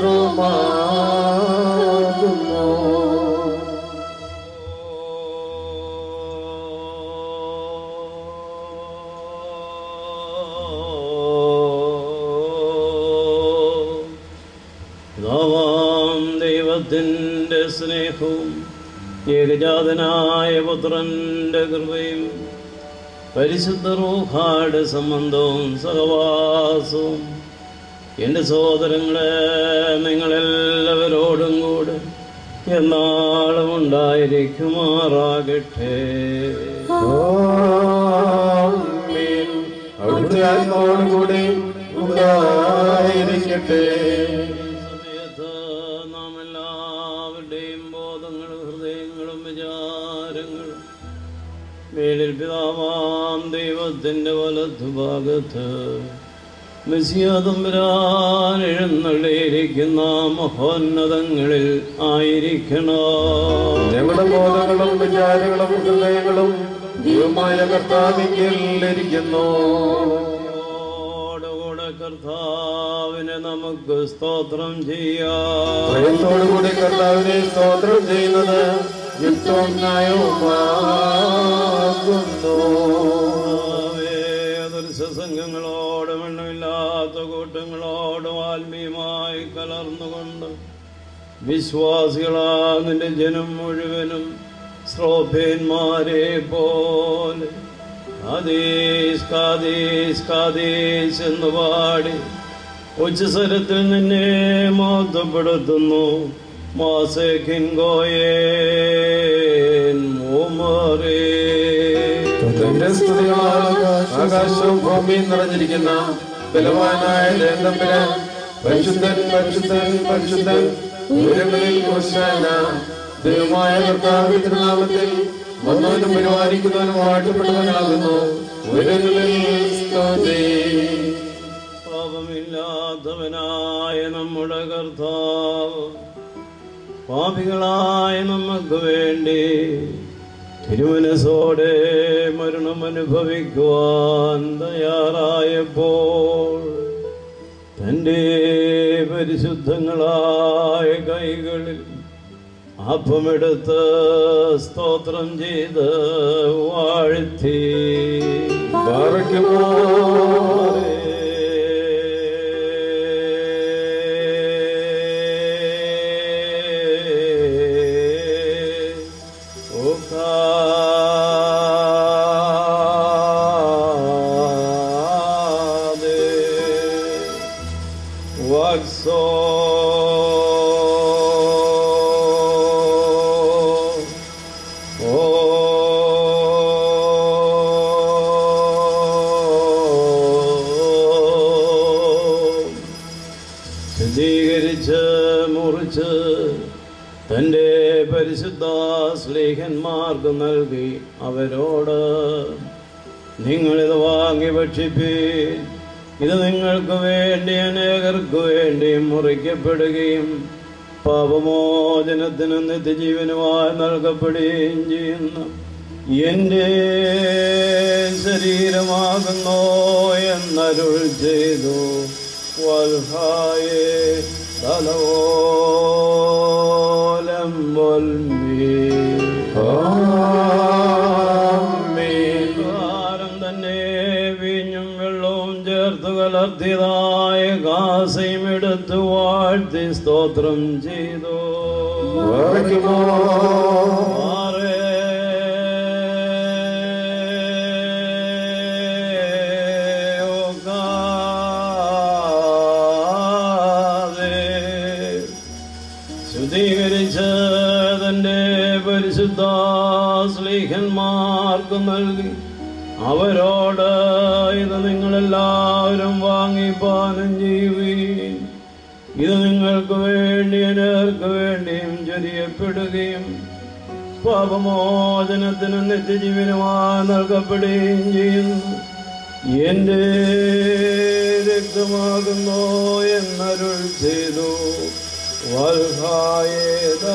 സ്തോത്രവുമാകുന്നു പിതാവാം ദൈവത്തിൻ്റെ സ്നേഹവും ഏകജാതനായ പുത്രന്റെ കൃപയും പരിശുദ്ധ റൂഹാട് സംബന്ധവും സഹവാസവും എൻ്റെ സഹോദരങ്ങളെ നിങ്ങളെല്ലാവരോടും കൂടെ എന്നാളും ഉണ്ടായിരിക്കുമാറാകട്ടെ ആമേൻ. അവിടുത്തെ ആത്മാവോടുകൂടി ഉണ്ടായിരിക്കട്ടെ സമയത്ത് നാം എല്ലാവരുടെയും ബോധങ്ങളും ഹൃദയങ്ങളും വിചാര വിചാരങ്ങൾ മേലിൽ പിതാവാം ദൈവത്തിൻ്റെ വലത്തുഭാഗത്ത് മെസ്സിയാതമ്പുരാൻ എഴുന്നള്ളിയിരിക്കുന്ന മഹോന്നതങ്ങളിൽ ആയിരിക്കണോ ഞങ്ങളുടെ ബോധങ്ങളും വിചാരങ്ങളും ഹൃദയങ്ങളും ദൈവമായ കർത്താവിങ്കിൽ ഇരിക്കുന്നു ോടുകൂടെ കർത്താവിനെ നമുക്ക് സ്തോത്രം ചെയ്യാം ഭയത്തോടുകൂടി കർത്താവിനെ സ്തോത്രം ചെയ്യുന്നത് യുക്തവും ന്യായവുമാകുന്നു സംഘങ്ങളോടും എണ്ണമില്ലാത്ത കൂട്ടങ്ങളോടും ആത്മീയമായി കലർന്നുകൊണ്ട് വിശ്വാസികളാ നിന്റെ ജനം മുഴുവനും ശ്രോഭേന്മാരെ പോലെ കാതീസ് കാതീസ് കാതീസ് എന്ന് പാടി ഉച്ചസ്വരത്തിൽ നിന്നെ മഹത്വപ്പെടുത്തുന്നു മാസേഖിൻ ഗോയേൻ മോമറേ തന്റെ സ്തുതികളാൽ ആകാശവും ഭൂമിയും നിറഞ്ഞിരിക്കുന്ന ബലവാനായ ദേവതമ്പുരാൻ പരിശുദ്ധൻ പരിശുദ്ധൻ പരിശുദ്ധൻ ഉയരങ്ങളിൽ ഹോശാന ദൈവമായ കർത്താവിന്റെ തിരുനാമത്തിൽ വന്നവനും പരിപാലിക്കുന്നവനും വാഴ്ത്തപ്പെട്ടവനാകുന്നു ഉയരങ്ങളിൽ സ്തുതി പാപമില്ലാത്തവനായ നമ്മുടെ കർത്താവ് പാപികളായ നമുക്ക് വേണ്ടി തിരുമനസോടെ മരണം അനുഭവിക്കുവാൻ തയ്യാറായപ്പോൾ തൻ്റെ പരിശുദ്ധങ്ങളായ കൈകളിൽ അപ്പമെടുത്ത് സ്തോത്രം ചെയ്ത് വാഴ്ത്തി പാറയ്ക്കുമോ ശുദ്ധീകരിച്ച് മുറിച്ച് തൻ്റെ പരിശുദ്ധ സ്ലേഹന്മാർക്ക് നൽകി അവരോട് നിങ്ങളിത് വാങ്ങി ഭക്ഷിപ്പീൻ ഇത് നിങ്ങൾക്ക് വേണ്ടി അനേകർക്ക് വേണ്ടി മുറിക്കപ്പെടുകയും പാപമോചനത്തിന് നിത്യജീവനുമായി നൽകപ്പെടുകയും ചെയ്യുന്നു എൻ്റെ ശരീരമാകുന്നോ എന്നരുൾ ചെയ്തു വൽഹായേ തലവോലം വൽമീ ആരം തന്നെ വീഞ്ഞും വെള്ളവും ചേർത്ത് കലർത്തിയതായ കാസയും എടുത്ത് വാഴ്ത്തി സ്തോത്രം ചെയ്തു പാറയ്ക്കുമോ മാറേ ഓകാതെ ശുദ്ധീകരിച്ച് തന്റെ പരിശുദ്ധ സ്ലീഹന്മാർക്ക് നൽകി അവരോട് ഇത് നിങ്ങളെല്ലാവരും വാങ്ങി പാനം ചെയ്യുകയും ഇത് നിങ്ങൾക്ക് വേണ്ടി അനേർക്ക് വേണ്ടിയും ചൊരിയപ്പെടുകയും പാപമോചനത്തിന് നിത്യജീവനുമായി നൽകപ്പെടുകയും ചെയ്യുന്നു എന്റെ രക്തമാകുന്നു എന്നരുൾ ചെയ്തു വൽഹായേ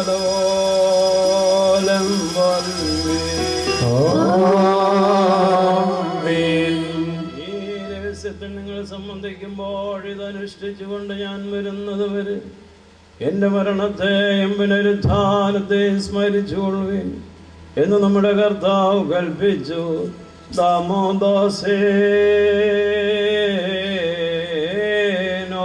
തലോലം വൽമേ ഈ രഹസ്യത്തിൽ നിങ്ങൾ സംബന്ധിക്കുമ്പോൾ ഇത് അനുഷ്ഠിച്ചുകൊണ്ട് ഞാൻ വരുന്നത് വരെ എന്റെ മരണത്തെയും പുനരുത്ഥാനത്തെ സ്മരിച്ചുകൊള്ളുവിൻ എന്ന് നമ്മുടെ കർത്താവ് കൽപ്പിച്ചു ദാമോദാസേനോ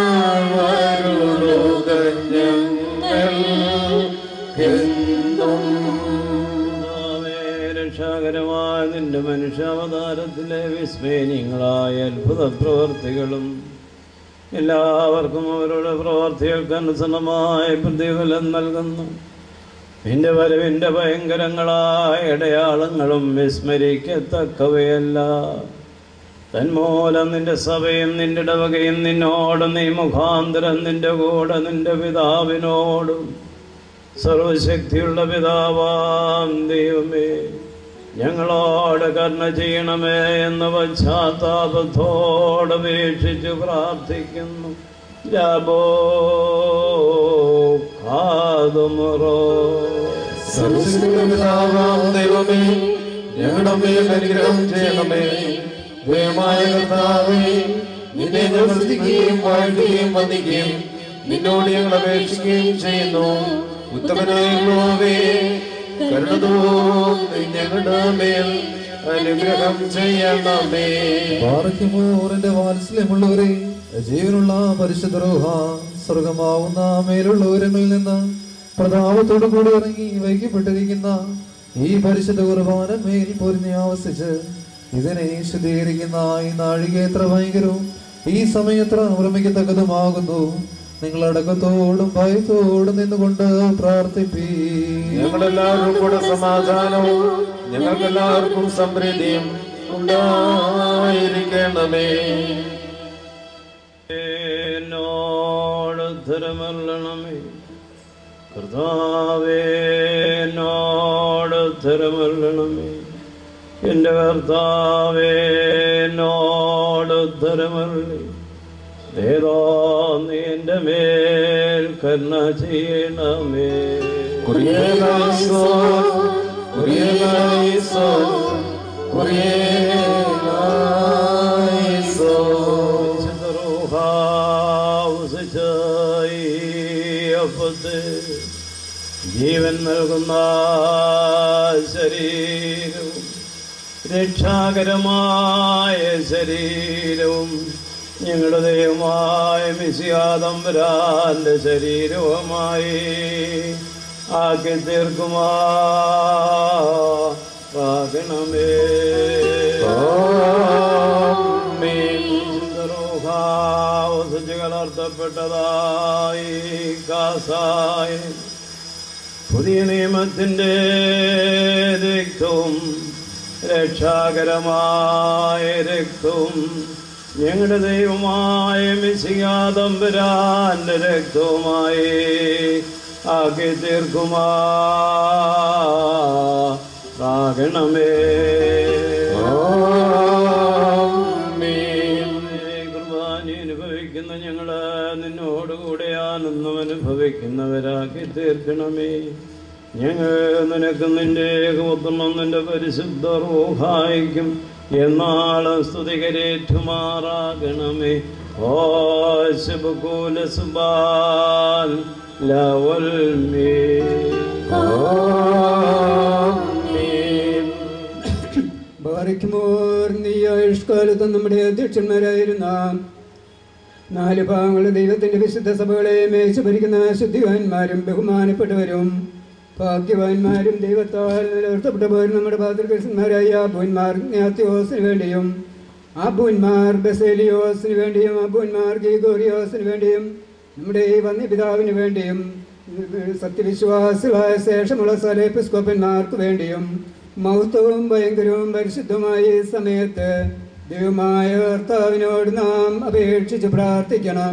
ഞങ്ങൾ എന്നും രക്ഷാകരമായ നിന്റെ മനുഷ്യാവതാരത്തിലെ വിസ്മയനീയങ്ങളായ അത്ഭുത പ്രവർത്തികളും എല്ലാവർക്കും അവരുടെ പ്രവർത്തികൾക്ക് അനുസരണമായ പ്രതിഫലം നൽകുന്നു നിന്റെ വരവിൻ്റെ ഭയങ്കരങ്ങളായ അടയാളങ്ങളും വിസ്മരിക്കത്തക്കവയല്ല തന്മൂലം നിന്റെ സഭയും നിന്റെ ഇടവകയും നിന്നോട് നീ മുഖാന്തരം നിന്റെ കൂടെ നിന്റെ പിതാവിനോടും സർവശക്തിയുള്ള പിതാവാം ദൈവമേ ഞങ്ങളോട് കരുണ ചെയ്യണമേ എന്ന് പശ്ചാത്താപത്തോട് അപേക്ഷിച്ച് പ്രാർത്ഥിക്കുന്നു ജാബോ കാതുമുറോ സർവ്വശക്തിയുള്ള പിതാവാം ദൈവമേ ഞങ്ങളുടെ മേൽ അനുഗ്രഹം ചെയ്യണമേ ദയമായ കർത്താവേ നിന്നെ ഞങ്ങൾ സ്തുതിക്കുകയും വാഴ്ത്തുകയും വന്ദിക്കുകയും നിന്നോട് ഞങ്ങൾ അപേക്ഷിക്കുകയും ചെയ്യുന്നു ഉത്തമനായ യഹോവേ, കരുണ തോന്നി ഞങ്ങളുടെ മേൽ അനുഗ്രഹം ചെയ്യണമേ പാറയ്ക്കുമോറിന്റെ വാത്സല്യമുള്ളവരെ ജീവനുള്ള പരിശുദ്ധ റൂഹ സ്വർഗമാവുന്ന മേലുള്ള ഉയരങ്ങളിൽ നിന്ന് പ്രതാപത്തോടു കൂടി ഇറങ്ങി വൈകിപ്പെട്ടിരിക്കുന്ന ഈ പരിശുദ്ധ കുർബാന മേൽ പൊരിഞ്ഞ് ആവസിച്ച് ഇതിനെ ശുദ്ധീകരിക്കുന്ന ഈ നാഴിക എത്ര ഭയങ്കരവും ഈ സമയം എത്ര ഓർമ്മിക്കത്തക്കതുമാകുന്നു നിങ്ങൾ അടക്കത്തോടും ഭയത്തോടും നിന്നുകൊണ്ട് പ്രാർത്ഥിപ്പീ ഞങ്ങളെല്ലാവരും കൂടെ സമാധാനവും ഞങ്ങൾക്കെല്ലാവർക്കും സമൃദ്ധിയും ഉണ്ടായിരിക്കണമേ എന്നോട് ഉത്തരമല്ലണമേ കർത്താവേനോട് ഉത്തരമല്ലണമേ എൻ്റെ കർത്താവേനോട് ഉത്തരമല്ലേ ഏതോ നീ എൻ്റെ മേൽ കരുണ ചെയ്യണമേ കുറിയലായിസോൻ, കുറിയലായിസോൻ, കുറിയലായിസോൻ. ജീവൻ നൽകുന്ന ശരീരവും രക്ഷാകരമായ ശരീരവും ഞങ്ങളുടെ ദൈവമായ മിസിയാതമ്പരാന്റെ ശരീരവുമായി ആക്കി തീർക്കുമാകണമേ കലർത്തപ്പെട്ടതായി കാസായി പുതിയ നിയമത്തിൻ്റെ രക്തവും രക്ഷാകരമായ രക്തവും ഞങ്ങളുടെ ദൈവമായ മിശികാതമ്പരാന്റെ രക്തവുമായി ആക്കി തീർക്കുമാ പ്രാകണമേ കുർബാന അനുഭവിക്കുന്ന ഞങ്ങള് നിന്നോടുകൂടെ ആനന്ദം അനുഭവിക്കുന്നവരാക്കി തീർക്കണമേ ഞങ്ങൾ നിനക്ക് നിന്റെ ഏകപുത്രണം നിന്റെ പരിശുദ്ധ റൂഹായിക്കും എന്നാള് സ്തുതികരേറ്റുമാറാകണമേ ഓ ശുഭകൂല സുബാൽ ലവൽ മേ ബാറിക്കുമോർ നീ ആയുഷ്കാലത്ത് നമ്മുടെ അധ്യക്ഷന്മാരായിരുന്ന നാല് ഭാഗങ്ങളുടെ ദൈവത്തിന്റെ വിശുദ്ധ സഭകളെ മേച്ചു ഭരിക്കുന്ന ശുദ്ധിവാന്മാരും ബഹുമാനപ്പെട്ടവരും ഭാഗ്യവാന്മാരും ദൈവത്താൽ നിലനിർത്തപ്പെട്ടവരും നമ്മുടെ പാതൃകന്മാരായ അബുന്മാർ ജ്ഞാത്യോസിന് വേണ്ടിയും അബുന്മാർ ബസേലിയോസിന് വേണ്ടിയും അബുന്മാർ ഗീഗോറിയോസിന് വേണ്ടിയും നമ്മുടെ ഈ വന്യപിതാവിന് വേണ്ടിയും സത്യവിശ്വാസികളായ ശേഷമുള്ള സലേപ്പിസ്കോപ്പന്മാർക്ക് വേണ്ടിയും മൗത്തവും ഭയങ്കരവും പരിശുദ്ധമായ ഈ സമയത്ത് ദൈവമായ കർത്താവിനോട് നാം അപേക്ഷിച്ച് പ്രാർത്ഥിക്കണം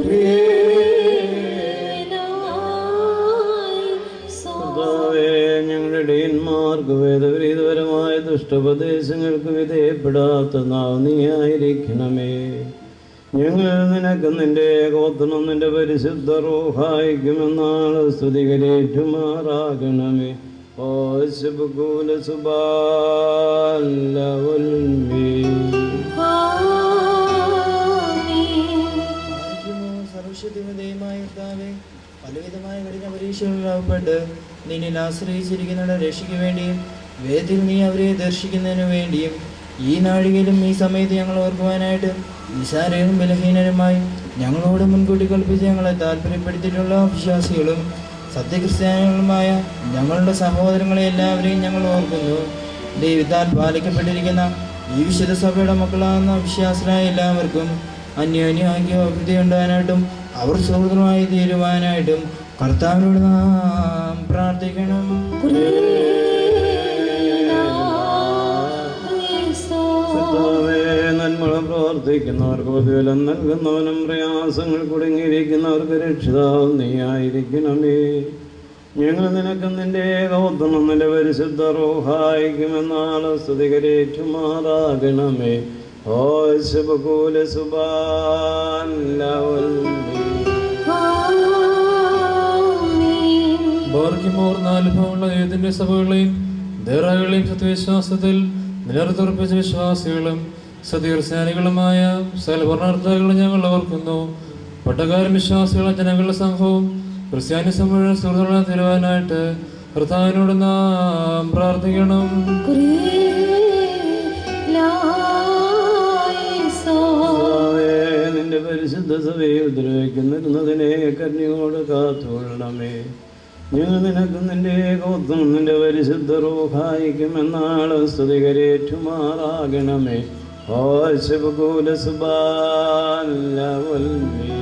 കർത്താവേ, ഞങ്ങളുടെ ഇടയന്മാർക്ക് വേദവിരീതപരമായ ദുഷ്ടോപദേശങ്ങൾക്ക് വിധേയപ്പെടാത്ത നാവ് നീയായിരിക്കണമേ ഞങ്ങൾ നിനക്ക് നിന്റെ ഏകോത്തണം നിന്റെ പരിശുദ്ധ റൂഹായിക്കുമെന്നാണ് സ്തുതികരേറ്റുമാറാകണമേ ഓ ശുഭകൂല സർവശക്തിമതയുമായ കർത്താവേ പലവിധമായ കഠിന പരീക്ഷകളിൽ അകപ്പെട്ട് നിന്നിൽ ആശ്രയിച്ചിരിക്കുന്നവരുടെ രക്ഷയ്ക്ക് വേണ്ടിയും വേദത്തിൽ നീ അവരെ ദർശിക്കുന്നതിനു വേണ്ടിയും ഈ നാഴികയിലും ഈ സമയത്ത് ഞങ്ങൾ ഓർക്കുവാനായിട്ട് നിസാരയും ബലഹീനരുമായി ഞങ്ങളോട് മുൻകൂട്ടി കൽപ്പിച്ച് ഞങ്ങളെ താല്പര്യപ്പെടുത്തിയിട്ടുള്ള വിശ്വാസികളും സത്യക്രിസ്ത്യാനികളുമായ ഞങ്ങളുടെ സഹോദരങ്ങളെ എല്ലാവരെയും ഞങ്ങൾ ഓർക്കുന്നു ദൈവത്താൽ പാലിക്കപ്പെട്ടിരിക്കുന്ന ഈ വിശുദ്ധ സഭയുടെ മക്കളാകുന്ന വിശ്വാസരായ എല്ലാവർക്കും അന്യോന്യ ഐക്യ ഉണ്ടാകാനായിട്ടും അവർ സുഹൃത്തുമായി തീരുവാനായിട്ടും കർത്താവിനോട് നാം പ്രാർത്ഥിക്കണം കർത്താവേ, നന്മകൾ പ്രവർത്തിക്കുന്നവർക്ക് പ്രതിഫലം നൽകുന്നവനും പ്രയാസങ്ങൾ കുടുങ്ങിയിരിക്കുന്നവർക്ക് രക്ഷിതാവും നീയായിരിക്കണമേ ഞങ്ങൾ നിനക്ക് നിന്റെ കൗത്തണം നിന്റെ പരിശുദ്ധ റോഹായിക്കുമെന്നാണ് സ്തുതികരേറ്റുമാറാകണമേ ഓ ശുഭകൂല സുബാൻ ബാർക്കിമോർ നാല് ഭാഗമുള്ള ഏതിന്റെ സഭകളെയും ദേറാകളെയും സത്യവിശ്വാസത്തിൽ നിലനിർത്തുറപ്പിച്ച വിശ്വാസികളും സതീർസ്നാനികളുമായ സൽഭരണാർത്ഥാക്കളും ഞങ്ങൾ ഓർക്കുന്നു പട്ടക്കാരും വിശ്വാസികളും ജനങ്ങളുടെ സംഘവും ക്രിസ്ത്യാനി സമ്മേളന സുഹൃത്തുക്കളെ തരുവാനായിട്ട് കർത്താവിനോട് നാം പ്രാർത്ഥിക്കണം കർത്താവേ, നിന്റെ പരിശുദ്ധ സഭയെ ഉപദ്രവിക്കുന്നിരുന്നതിനെ കന്യോട് കാത്തുകൊള്ളണമേ ഞങ്ങൾ നിനക്ക് നിന്റെ കൗത്തം നിന്റെ പരിശുദ്ധ റോഹായിക്കുമെന്നാള് സ്തുതികരേറ്റുമാറാകണമേ ഓ ശുഭകൂല സുബാലവൽമേ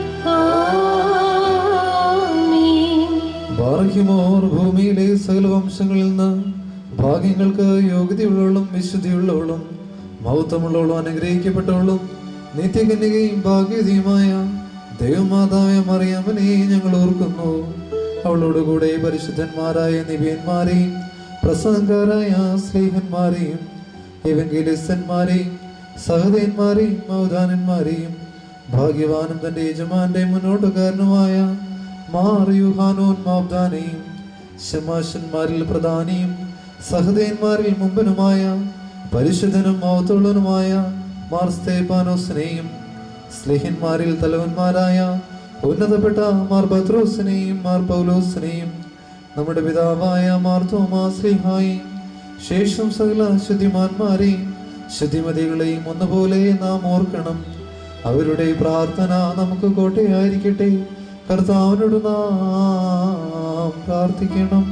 ബാർക്കിമോർ ഭൂമിയിലെ സകല വംശങ്ങളിൽ നിന്ന് ഭാഗ്യങ്ങൾക്ക് യോഗ്യതയുള്ളവളും വിശുദ്ധിയുള്ളവളും മഹത്വമുള്ളവളും അനുഗ്രഹിക്കപ്പെട്ടവളും നിത്യകന്യകയും ഭാഗ്യതയുമായ ദൈവമാതാവെ മറിയാമനെ ഞങ്ങൾ ഓർക്കുന്നു അവളോടുകൂടെ പരിശുദ്ധന്മാരായ നിബിയന്മാരെയും പ്രസംഗക്കാരായ സ്നേഹന്മാരെയും എവങ്കേലിസ്തന്മാരെയും സഹതന്മാരെയും മൗദാനന്മാരെയും ഭാഗ്യവാനും തന്റെ യജമാന്റെ മുന്നോട്ടുകാരനുമായ മാർ യുഹാനോൻ മാബ്ദാനെയും ശമാശന്മാരിൽ പ്രധാനിയും സഹദേന്മാരിൽ മുമ്പനുമായ പരിശുദ്ധനും മൗത്തുള്ളനുമായ മാർ സ്തേപാനോസിനെയും സ്ലേഹന്മാരിൽ തലവന്മാരായ ഉന്നതപ്പെട്ട മാർ ബത്രോസിനെയും മാർ പൗലോസിനെയും നമ്മുടെ പിതാവായ മാർ തോമാശ്രീഹായും ശേഷം സകല ശുദ്ധിമാന്മാരെയും ശുദ്ധിമതികളെയും ഒന്നുപോലെ നാം ഓർക്കണം അവരുടെ പ്രാർത്ഥന നമുക്ക് കോട്ടയായിരിക്കട്ടെ കർത്താവിനോട് നാം പ്രാർത്ഥിക്കണം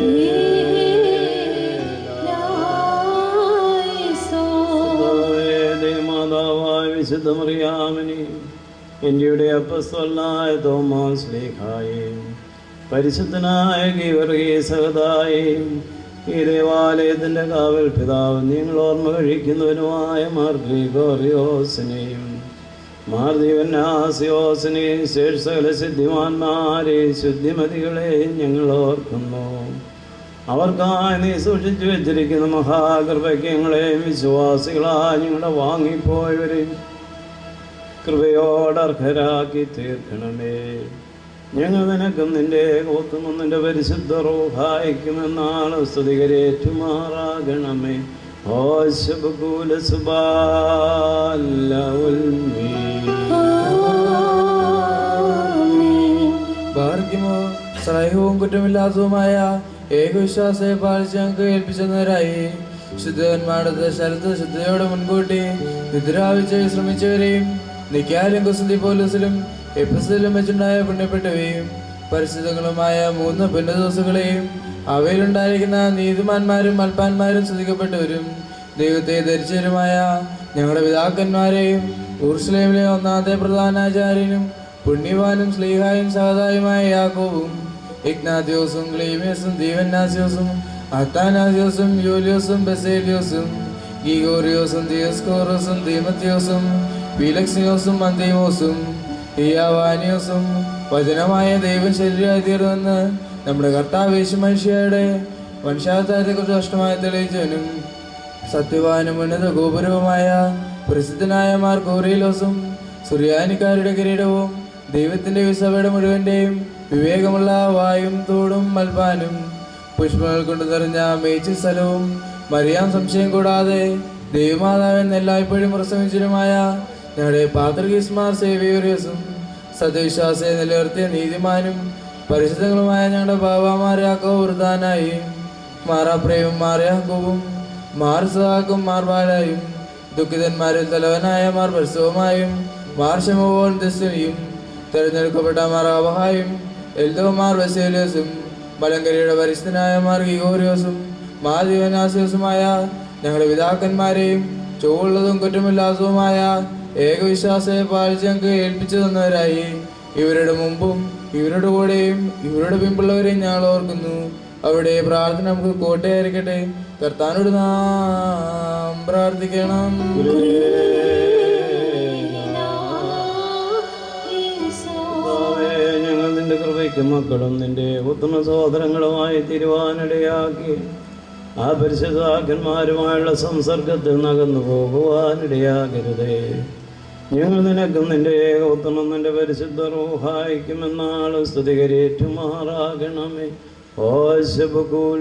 മാതാവായ വിശുദ്ധ മറിയാമിനി ഇന്ത്യയുടെ അപ്പസ്വലായ തോമാസ് ലേഖായേയും പരിശുദ്ധനായ ഗീവർഗീസഹതായേയും ഈ ദേവാലയത്തിന്റെ കാവൽ പിതാവ് നിങ്ങൾ ഓർമ്മ കഴിക്കുന്നവനുമായ മാർ ഗ്രിഗോറിയോസിനെയും മാർ ദീവനാസിയോസിനെയും ശേഷ സകല സിദ്ധിമാന്മാരെ ശുദ്ധിമതികളെ ഞങ്ങൾ ഓർക്കുന്നു അവർക്കായി നീ സൂക്ഷിച്ചു വെച്ചിരിക്കുന്ന മഹാകൃപയ്ക്ക് ഞങ്ങളെയും വിശ്വാസികളായ ഞങ്ങളുടെ വാങ്ങിപ്പോയവരെയും കൃപയോടർഹരാക്കി തീർക്കണമേ ഞങ്ങൾ നിനക്കും നിന്റെ കോത്തും നിന്റെ പരിശുദ്ധ റോഹായിക്കുമെന്നാണ് സ്തുതികരേറ്റുമാറാകണമേ ഓ ശുഭകൂല സുബാലി ഭാഗ്യമോ സഹായവും കുറ്റമില്ലാത്തതുമായ ഏകവിശ്വാസത്തെ പാലിച്ച് ഞങ്ങൾക്ക് ഏൽപ്പിച്ചവരായി ശുദ്ധവന്മാരുടെ സ്ഥലത്ത് ശുദ്ധയോടെ മുൻകൂട്ടി നിദ്രാവിച്ച് വിശ്രമിച്ചവരെയും നിക്കാലും കുസന്തി പോലീസിലും എപ്പിസിലും വെച്ചുണ്ടായ പുണ്യപ്പെട്ടവയും പരിശുദ്ധങ്ങളുമായ മൂന്ന് പുണ്യദിവസങ്ങളെയും അവയിലുണ്ടായിരിക്കുന്ന നീതിമാന്മാരും അൽപ്പാന്മാരും ശ്രദ്ധിക്കപ്പെട്ടവരും ദൈവത്തെ ധരിച്ചവരുമായ ഞങ്ങളുടെ പിതാക്കന്മാരെയും ഊർസ്ലേമിലെ ഒന്നാമത്തെ പ്രധാനാചാര്യനും പുണ്യവാനും സ്ലീഹായും സഹതായുമായ യാക്കോബും ഇഗ്നാത്യോസും ക്ലീമിയസും ദീവന്നാസ്യോസും അത്താനാസ്യോസും യൂലിയോസും ബസേലിയോസും ഗീഗോറിയോസും ദിയസ്കോറോസും ദീമത്യോസും ഫീലക്സിയോസും അന്തീമോസും ഹിയാവാനിയോസും വചനമായ ദൈവം ശരീരമായി തീർന്നെന്ന് നമ്മുടെ കർത്താവ് യേശു മനുഷ്യയുടെ വംശാവതാരത്തെക്കുറിച്ച് നഷ്ടമായി തെളിയിച്ചവനും സത്യവാനും ഉന്നത ഗോപുരവുമായ പ്രസിദ്ധനായ മാർ കോറിയിലോസും സുറിയാനിക്കാരുടെ കിരീടവും ദൈവത്തിന്റെ വിസഭയുടെ മുഴുവന്റെയും വിവേകമുള്ള വായും തോടും മൽപാനും പുഷ്പങ്ങൾ കൊണ്ട് നിറഞ്ഞ മേച്ചിൽ സ്ഥലവും മറിയാം സംശയം കൂടാതെ ദൈവമാതാവൻ എല്ലായ്പ്പോഴും പ്രസംഗിച്ചതുമായ ഞങ്ങളുടെ പാത്രഗീസ്മാർ സേവിയോറിയസും സത്യവിശ്വാസത്തെ നിലനിർത്തിയ നീതിമാനും പരിശുദ്ധങ്ങളുമായ ഞങ്ങളുടെ ബാബാമാരാക്കോ വൃതാനായി മാറാപ്രയും മാറിയാക്കോവും മാർ സഹാക്കും മാർ ബാലായും ദുഃഖിതന്മാരിൽ തലവനായ മാർ പരസ്യവുമായും മാർ ശമോൻ ദസ്തനിയും തെരഞ്ഞെടുക്കപ്പെട്ട മാർ അബഹായും എൽദോമാർ വെസേലിയസും മലങ്കരയുടെ പരിസ്ഥിതനായ മാർ ഗിഗോറിയോസും മാധവനാശ്വാസമായ ഞങ്ങളുടെ പിതാക്കന്മാരെയും ചുവള്ളതും കുറ്റമില്ലാത്തതുമായ ഏകവിശ്വാസത്തെ പാലിച്ച് ഞങ്ങൾക്ക് ഏൽപ്പിച്ചു തന്നവരായി ഇവരുടെ മുമ്പും ഇവരുടെ കൂടെയും ഇവരുടെ പിമ്പുള്ളവരെയും ഞങ്ങൾ ഓർക്കുന്നു അവിടെ പ്രാർത്ഥന നമുക്ക് കോട്ടയായിരിക്കട്ടെ കർത്താനോട് നാം പ്രാർത്ഥിക്കണം കർത്താവേ, ഞങ്ങൾ നിന്റെ കൃപയ്ക്ക് മക്കളും നിന്റെ ഉത്തമ സഹോദരങ്ങളുമായി തിരുവാനിടയാക്കി ആ പരിശുദ്ധാക്കന്മാരുമായുള്ള സംസർഗത്തിൽ നകന്നു പോകുവാനിടയാകരുതേ ഞങ്ങൾ നിനക്കും നിന്റെ ഏകോത്തമം നിന്റെ പരിശുദ്ധ റൂഹായിക്കുമെന്നാൾ സ്തുതികരേറ്റുമാറാകണമേ ഓശബകൂല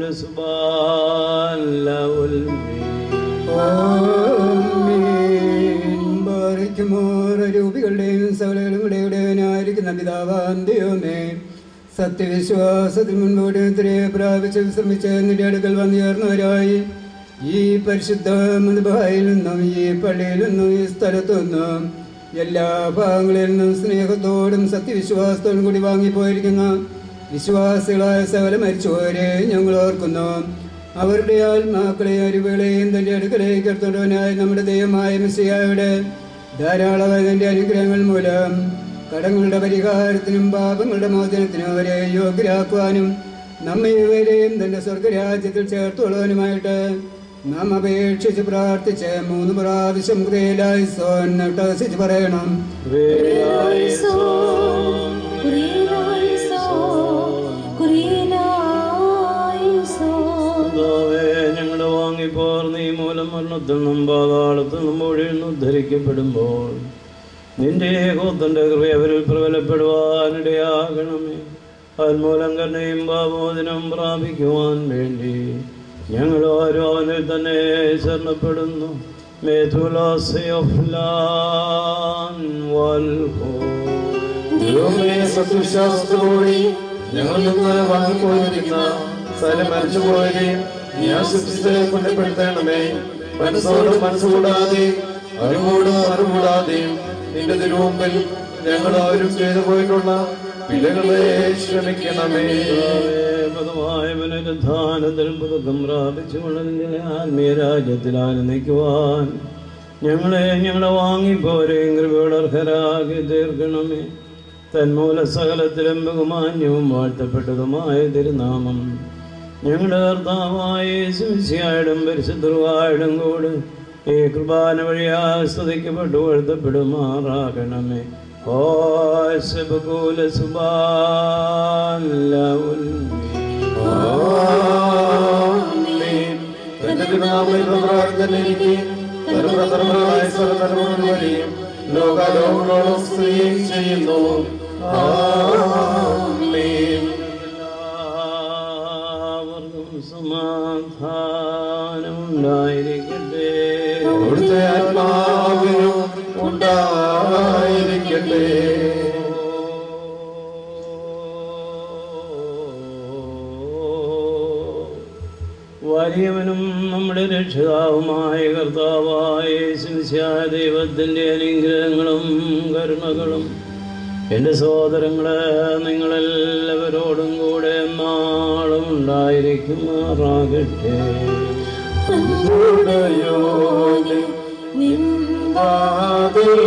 രൂപികളുടെയും സകലങ്ങളുടെയുടേവനായിരിക്കുന്ന പിതാവാം ദൈവമേ സത്യവിശ്വാസത്തിൽ മുൻപോട്ട് ഇത്രയെ പ്രാപിച്ച് വിശ്രമിച്ച് നിന്റെ അടുക്കൽ വന്നുചേർന്നവരായി ഈ പരിശുദ്ധ മനുഭായിൽ നിന്നും ഈ പള്ളിയിൽ നിന്നും ഈ സ്ഥലത്തു നിന്നും എല്ലാ ഭാഗങ്ങളിൽ നിന്നും സ്നേഹത്തോടും സത്യവിശ്വാസത്തോടും കൂടി വാങ്ങിപ്പോയിരിക്കുന്ന വിശ്വാസികളായ സകല മരിച്ചുപോരെ ഞങ്ങൾ ഓർക്കുന്നു അവരുടെ ആത്മാക്കളെ അരിവുകളെയും തന്റെ അടുക്കലേക്ക് എടുത്തുകൊണ്ടവനായ നമ്മുടെ ദൈവമായ മിസ്സിയായുടെ ധാരാളമായ തന്റെ അനുഗ്രഹങ്ങൾ മൂലം കടങ്ങളുടെ പരിഹാരത്തിനും പാപങ്ങളുടെ മോചനത്തിനും അവരെ യോഗ്യരാക്കുവാനും നമ്മെ ഇവരെയും തന്റെ സ്വർഗരാജ്യത്തിൽ ചേർത്തുള്ളവനുമായിട്ട് നാം അപേക്ഷിച്ച് പ്രാർത്ഥിച്ച് മൂന്ന് പ്രാവശ്യം ക്രിയലായി സോന്നട്ടസിച്ച് പറയണം ഞങ്ങളുടെ വാങ്ങിപ്പോർ നീ മൂലം മരണത്തിൽ നിന്നും പാതാളത്തിൽ നിന്നും ഒഴിയിൽ ഉദ്ധരിക്കപ്പെടുമ്പോൾ നിന്റെ ഏകോത്തന്റെ കൃപ അവരിൽ പ്രബലപ്പെടുവാനിടയാകണമേ അതുമൂലം കരുണയും പാപോചനം പ്രാപിക്കുവാൻ വേണ്ടി ഞങ്ങൾ ഓരോ അവനിൽ തന്നെ ശരണപ്പെടുന്നു സത്യവിശ്വാസത്തോടെ ഞങ്ങൾ നിന്ന് വാങ്ങിപ്പോയിരിക്കുന്ന സ്ഥലം മരിച്ചുപോയവരെയും നീ ആശ്വസിച്ച് കൊല്ലപ്പെടുത്തണമേ മനസ്സോടും മനസ്സുകൂടാതെ അറിവോടും അറിവുകൂടാതെയും നിന്റെ തിരുമുമ്പിൽ ഞങ്ങൾ ആരും ചെയ്തു പോയിട്ടുള്ള പിഴകളെ ക്ഷമിക്കണമേ പദമായ പുനരുദ്ധാനത്തിൽ പുതുക്കം പ്രാപിച്ചുകൊണ്ട് നിന്റെ ആത്മീയ രാജ്യത്തിൽ ആനന്ദിക്കുവാൻ ഞങ്ങളെ ഞങ്ങളെ വാങ്ങിപ്പോരെയും കൃപയുടെ അർഹരാക്കി തീർക്കണമേ തന്മൂല സകലത്തിലും ബഹുമാന്യവും വാഴ്ത്തപ്പെട്ടതുമായ തിരുനാമം ഞങ്ങളുടെ കർത്താവായ ശിവശിയായിടും പരിശുദ്ധവായിടും കൂട് ഈ കുർബാന വഴിയാ സ്തുതിക്കപ്പെട്ടു വാഴ്ത്തപ്പെടുമാറാകണമേ ഓശബകൂല തന്റെ തിരുനാമത്തിൽ പ്രാർത്ഥനയിരിക്കും തലമുറതലമുറകളായ സർവതലമുറകൾ വരെയും ലോകാലോകങ്ങളോളം സ്ത്രീയും ചെയ്യുന്നു ആമേൻ എല്ലാവർക്കും സമാധാനം ഉണ്ടായിരിക്കട്ടെ അവിടുത്തെ ആത്മാവിനും ഉണ്ടായിരിക്കട്ടെ വലിയവനും നമ്മുടെ രക്ഷിതാവുമായ കർത്താവായ ശിവശായ ദൈവത്തിൻ്റെ അനുഗ്രഹങ്ങളും കരുണകളും എൻ്റെ സഹോദരങ്ങളെ നിങ്ങളെല്ലാവരോടും കൂടെ നാളും ഉണ്ടായിരിക്കുമാറാകട്ടെ ഉടയോനെ നിന്ദാതിൽ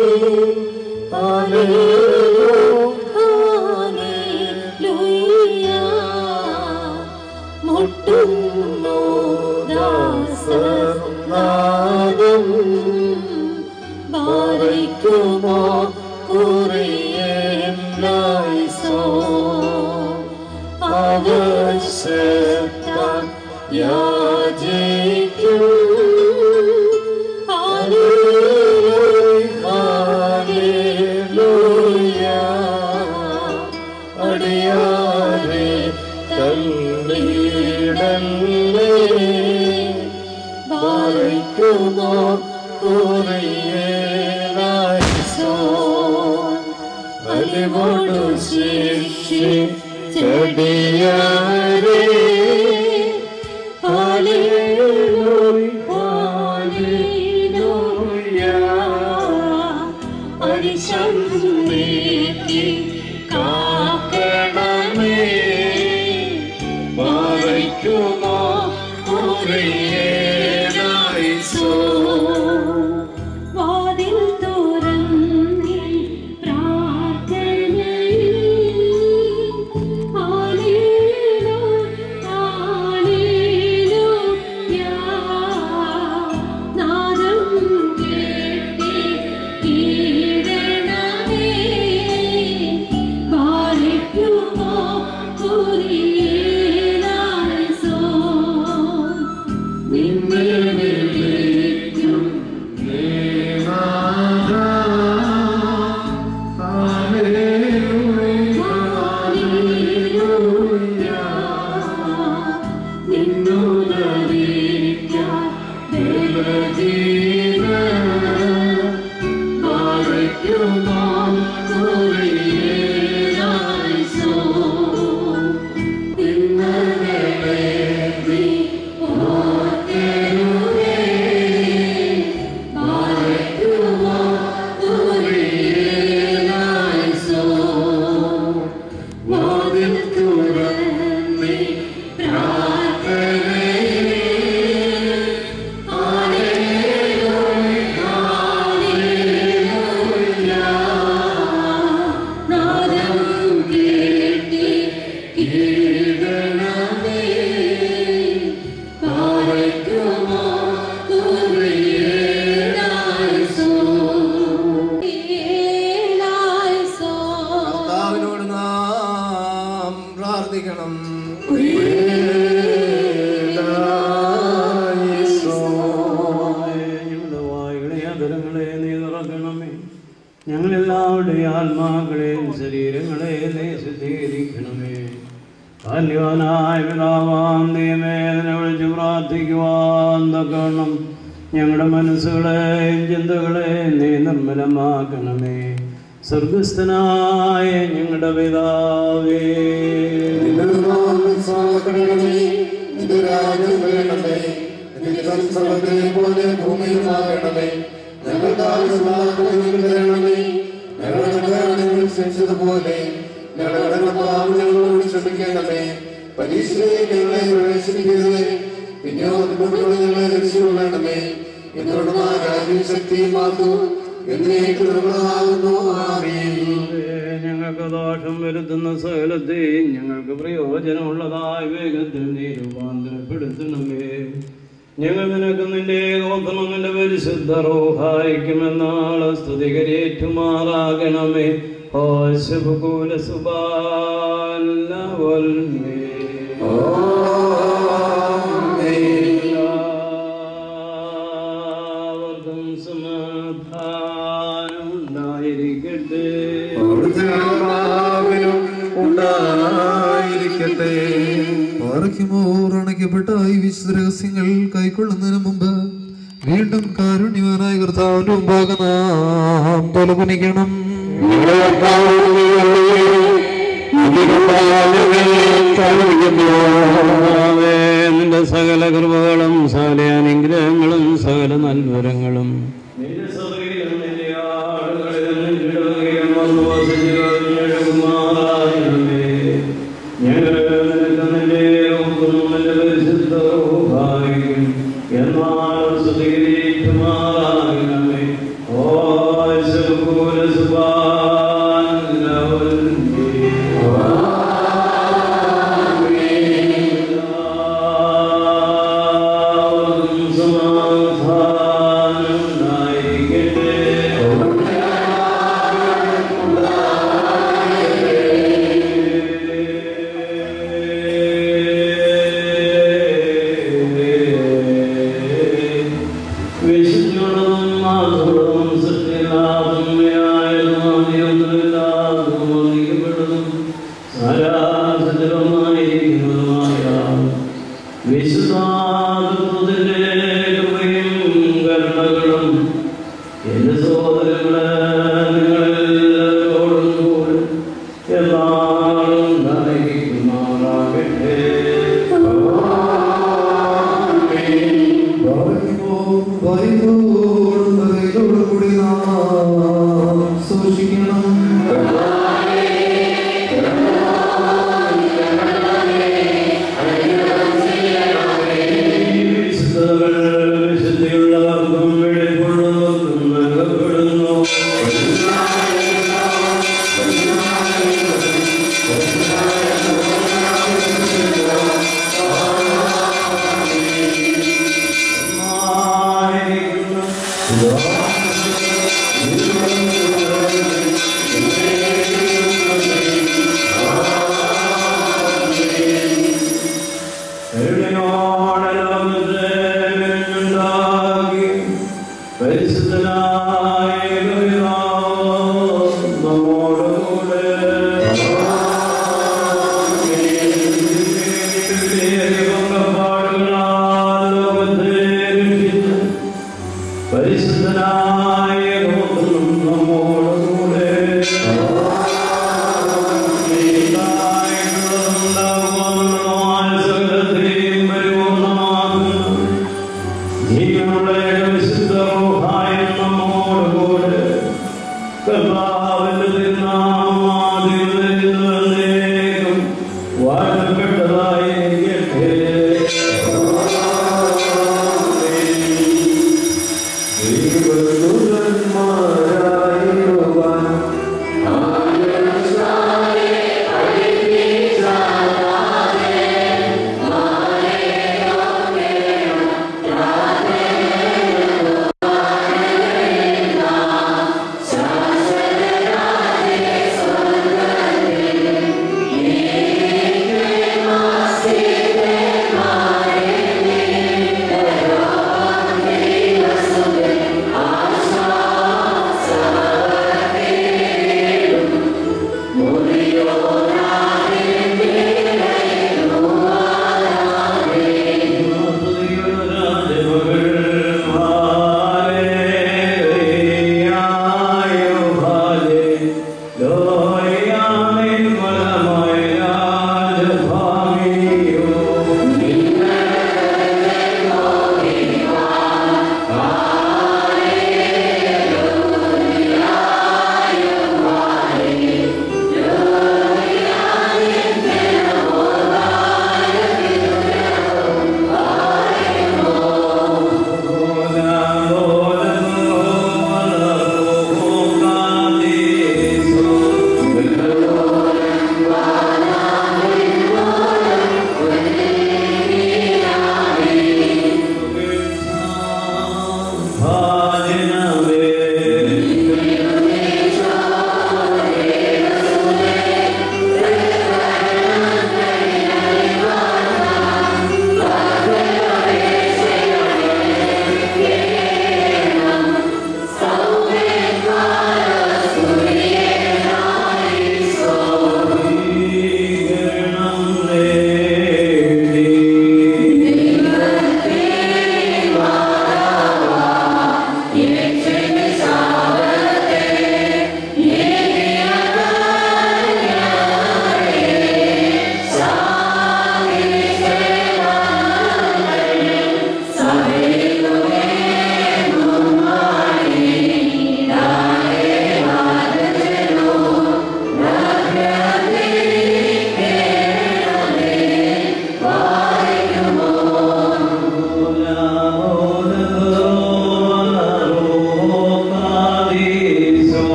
മുട്ടുന്നു ദാസനാദം ബാധിക്കുമോ കുറിയേസോ ആവശ്യത്താൻ യാചിക്കും അടിയാരെ തള്ളിടല്ലേ വായിക്കുമോ കുറിയേസോ അലിവോടു ശിക്ഷി ചെടിയാരേ കാക്കണമേ മറയ്ക്കുമോ വാതിൽ തുറന്നി പ്രാർത്ഥനയിൽ ഹല്ലേലൂയ ഹല്ലേലൂയ നാദം കേട്ടി കീഴണമേ പാലിക്കുമോ കുരിയേലാസോ നിന്നെ വിളിക്കും കർത്താവിനോട് നാം പ്രാർത്ഥിക്കണം ഞങ്ങളുടെ വായുകളെ അതരങ്ങളെ നീ തുറക്കണമേ ഞങ്ങളെല്ലാവരുടെയും ആത്മാക്കളെയും ശരീരങ്ങളെ നീ ശുദ്ധീകരിക്കണമേ കാല്യവാനായ പിതാവാം നിയമേദന വിളിച്ച് പ്രാർത്ഥിക്കുവാൻ തക്കണം ഞങ്ങളുടെ മനസ്സുകളെയും ചിന്തകളെയും നീ നിർമ്മലമാക്കണമേ സ്വർഗസ്ഥനായ ഞങ്ങളുടെ പിതാവേ പോലെ ഭൂമിയിലുമാകണമേ ഞങ്ങൾക്ക് ആവശ്യമാകണമേ ഞങ്ങളുടെ ക്ഷണിച്ചതുപോലെ ഞങ്ങളുടെ പാപം ഞങ്ങളോട് ക്ഷമിക്കണമേ പരീക്ഷയിലേക്ക് ഞങ്ങളെ പ്രവേശിപ്പിക്കരുത് പിന്നെയോ അതിനോടുകൂടി ഞങ്ങളെ രക്ഷിക്കൊള്ളണമേ എന്നോടുമായ രാജ്യം ശക്തിയും മാത്തു എന്നേക്ക് നിർമ്മലമാകുന്നു ആമേൻ ഞങ്ങൾക്ക് ദോഷം വരുത്തുന്ന സകലത്തെയും ഞങ്ങൾക്ക് പ്രയോജനമുള്ളതായ വേഗത്തിൽ നീ രൂപാന്തരപ്പെടുത്തണമേ ഞങ്ങൾ നിനക്ക് നിന്റെ ഗോത്രം നിന്റെ പരിശുദ്ധ റോഹായിക്കുമെന്നാളെ സ്തുതികരേറ്റുമാറാകണമേ ഓശുകൂല സുബാനവൽമേ എല്ലാവർക്കും സമാധാനം ഉണ്ടായിരിക്കട്ടെ അവിടുത്തെ ആത്മാവിനും ഉണ്ടായിരിക്കട്ടെ പാറയ്ക്കുമോർ അണയ്ക്കപ്പെട്ട ഈ വിശുദ്ധ രഹസ്യങ്ങൾ കൈക്കൊള്ളുന്നതിന് മുമ്പ് വീണ്ടും കാരുണ്യവാനായ കർത്താവിന്റെ മുമ്പാകെ നാം തലകുനിക്കണം കർത്താവേ, നിന്റെ സകല കൃപകളും സകല അനുഗ്രഹങ്ങളും സകല നൽവരങ്ങളും നിന്റെ സഭയിലും നിന്റെ ആളുകളിലും നിന്റെ ഇടവകയിലും വന്നു വസിച്ച് കവിഞ്ഞൊഴുകുമാറാകണമേ. ഞങ്ങൾക്ക് നിനക്ക് നിന്റെ ഔദം നിന്റെ പരിശുദ്ധ റൂഹായും എന്നാളും സ്തുതിക്കുമാറാകണമേ. ഓ ശുഭൂല വിശുദ്ധനും മാധുരവും സത്യലാഭം യാതൊന്നുമില്ലാതും അറിയപ്പെടുന്നു സരാസരമായിരിക്കുന്നതുമായ വിശുദ്ധാത്മത്തിന്റെ കൃപയും കരുണകളും എന്റെ സഹോദരങ്ങളെ നിങ്ങളെല്ലാവരോടും കൂടെ എന്നാളും ഉണ്ടായിരിക്കുമാറാകട്ടെ കൂടി നാം സൂക്ഷിക്കണം ും പരിശുദ്ധനായ നമ്മോടുകൂടെ സകലത്തെയും വരുന്ന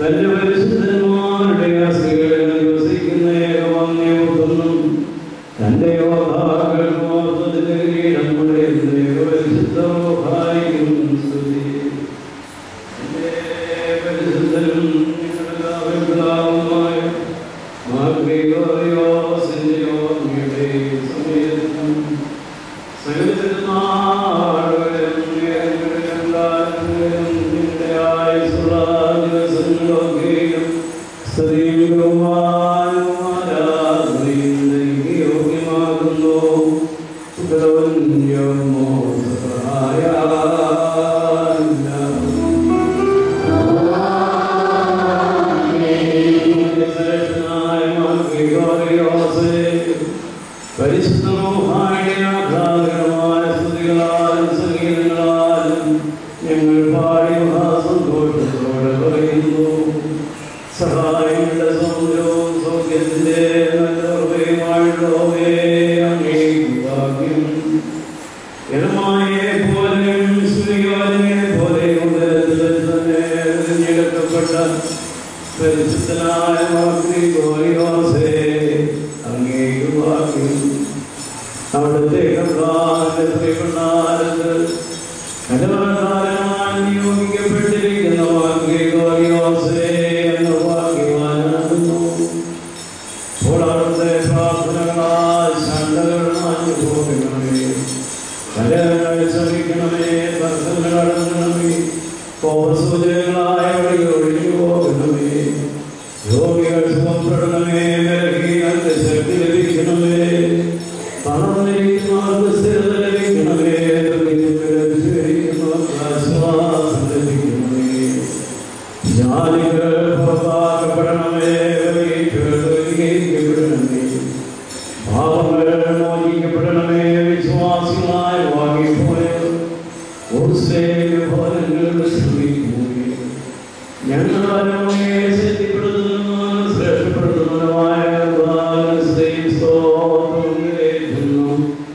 തന്റെ പരിശുദ്ധന്മാരുടെ അസ്ഥികളിൽ വസിക്കുന്ന ഏകവാന്യമുഖന്നും തന്റെ യോദ്ധാക്കൾക്ക് മഹത്വത്തിന്റെ കിരീടം പടയുന്ന ഏകപരിശുദ്ധമോഹായിക്കും സ്തുതി. തന്റെ പരിശുദ്ധനും നിങ്ങളെല്ലാവരും പിതാവുമായ മാർഗ്ഗികോറിയോസിന്റെ ഓർമ്മയുടെ സമയത്തും പരിശുദ്ധമായ സ്തുതികളാലും സംഗീതങ്ങളാലും ഞങ്ങൾ പാടി മഹാസന്തോഷത്തോടെ പറയുന്നു സഹായങ്ങളുടെ സൗന്ദര്യവും സൗഖ്യത്തിന്റെ നല്ല ഹൃദയമായുള്ളവേ അങ്ങേക്ക് ഭാഗ്യം ഇടമായെ പോലെയും സ്തുതികാലിനെ പോലെയും ഉദരത്തിൽ തന്നെ തിരഞ്ഞെടുക്കപ്പെട്ട പരിശുദ്ധനായ മാതൃ ഗോരിവാസേ അങ്ങേക്ക് ഭാഗ്യം അവിടുത്തെ കർത്താവിന്റെ കലവറക്കാരനായി നിയോഗിക്കപ്പെട്ടിരിക്കുന്ന വാഗ്യോസേ എന്ന ഭാഗ്യവാനാകുന്നു അവിടുത്തെ പ്രാർത്ഥനകളാൽ ശാന്തകൾ അനുഭവിക്കണമേ കലകൾ ശ്രമിക്കണമേ തർക്കങ്ങൾ അടങ്ങണമേ കോപസൂചനകളായ വഴികൾ ഒഴിഞ്ഞു പോകണമേ രോഗികൾ സുഖപ്പെടണമേ ബലഹീനർക്ക് ശക്തി ലഭിക്കണമേ തളർന്നിരിക്കുന്നവർക്ക് സ്ഥിരത ലഭിക്കണമേ ലഭിക്കുന്നവർക്ക് ആശ്വാസം ലഭിക്കണമേ ജ്ഞാനികൾ പുറത്താക്കപ്പെടണമേ വിജയിക്കപ്പെടണമേ പാപങ്ങൾ മോചിക്കപ്പെടണമേ വിശ്വാസികളായി വാങ്ങിപ്പോയത് ഭവനങ്ങളുടെ ശ്രമിക്കുകയും ഞങ്ങളെ ശക്തിപ്പെടുത്തുന്ന ശ്രേഷ്ഠപ്പെടുത്തുന്നതുമായ സ്ത്രീ സ്തോത്രേറ്റുന്നു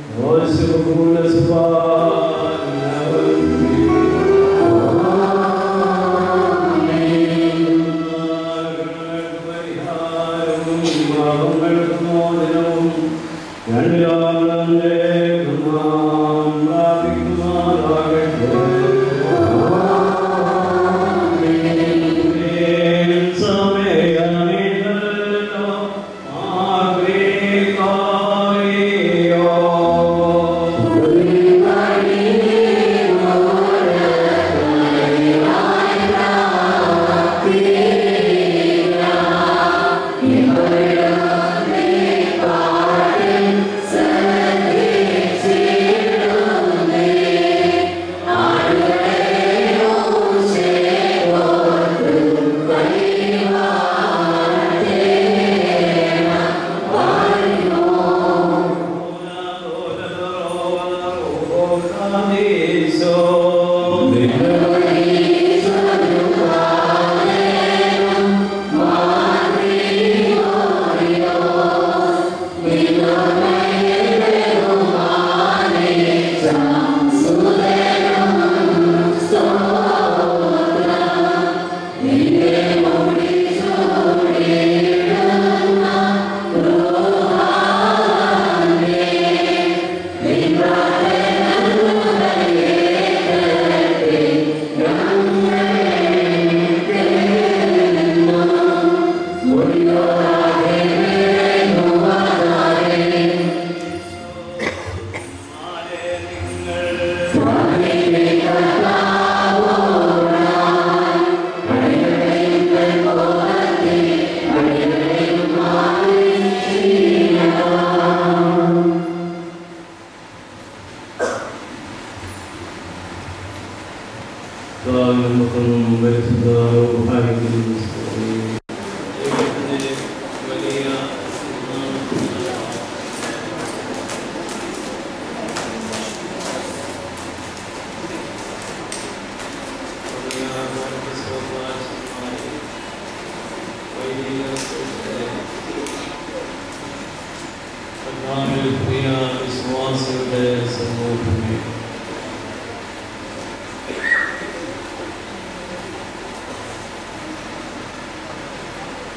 വിശ്വാസിയുടെ സമൂഹമേ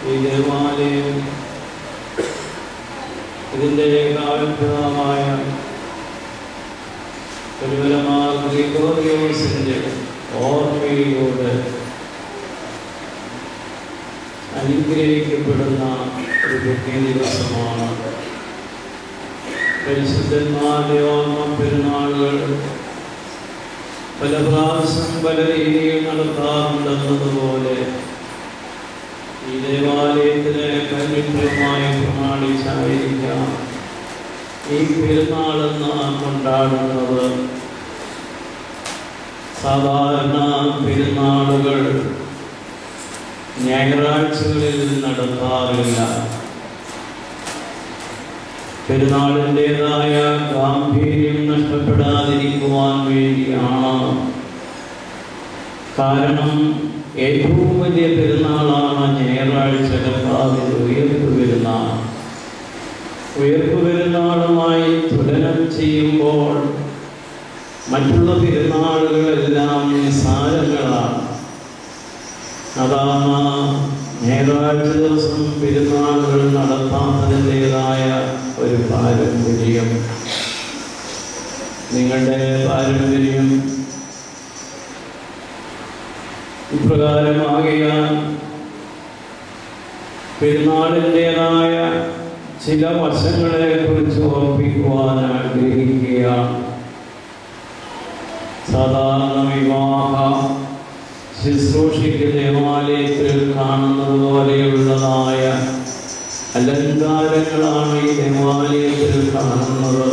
ഈ ദേവാലയം ഇതിൻ്റെ കാവൽപ്രദമായ ഗ്രിഗോറിയോസിൻ്റെ ഓർമ്മയിലൂടെ അനുഗ്രഹിക്കപ്പെടുന്ന ഒരു പുണ്യ ദിവസമാണ് പരിശുദ്ധന്മാരുടെ ഓർമ്മ പെരുന്നാളുകൾ പല പ്രാവശ്യം പല രീതിയിൽ നടത്താറുണ്ടെന്നതുപോലെ ഈ ദേവാലയത്തിലെ പവിത്രമായി പ്രമാണിച്ചായിരിക്കാം ഈ പെരുന്നാളെന്ന് കൊണ്ടാടുന്നത് സാധാരണ പെരുന്നാളുകൾ ഞായറാഴ്ചകളിൽ നടത്താറില്ല പെരുന്നാളിൻ്റെതായ ഗാംഭീര്യം നഷ്ടപ്പെടാതിരിക്കുവാൻ വേണ്ടിയാണ് കാരണം ഏറ്റവും വലിയ പെരുന്നാളാണ് ഞായറാഴ്ച കർത്താവിൻ്റെ ഉയർപ്പ് പെരുന്നാൾ ഉയർപ്പ് പെരുന്നാളുമായി തുലനം ചെയ്യുമ്പോൾ മറ്റുള്ള പെരുന്നാളുകളെല്ലാം നിസ്സാരങ്ങളാണ് അതാണ് ഞായറാഴ്ച ദിവസം പെരുന്നാളുകൾ നടത്താത്തതിൻ്റെതായ ഒരു പാരമ്പര്യം നിങ്ങളുടെ പാരമ്പര്യം ഇപ്രകാരമാകിയാൽ പെരുന്നാളിൻ്റെതായ ചില വശങ്ങളെ കുറിച്ച് ഓർപ്പിക്കുവാൻ ആഗ്രഹിക്കുകയാണ് സാധാരണ വിവാഹ ശുശ്രൂഷയ്ക്ക് ദേവാലയത്തിൽ കാണുന്നത് പോലെയുള്ളതായ അലങ്കാരങ്ങളാണ് ഈ ദേവാലയത്തിൽ കാണുന്നത്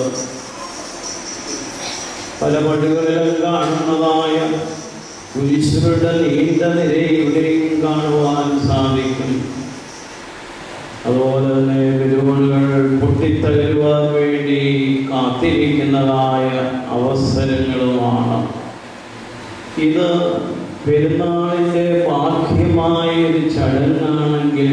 പല പടുകളിലും കാണുന്നതായ കുരിശുകളുടെ നീണ്ട നിര ഇവിടെയും കാണുവാൻ സാധിക്കും അതുപോലെ തന്നെ പെരുമളുകൾ പൊട്ടിത്തകരുവാൻ വേണ്ടി കാത്തിരിക്കുന്നതായ അവസരങ്ങളുമാണ് ഇത് പെരുന്നാളിൻ്റെ ബാഹ്യമായ ഒരു ചടങ്ങാണെങ്കിൽ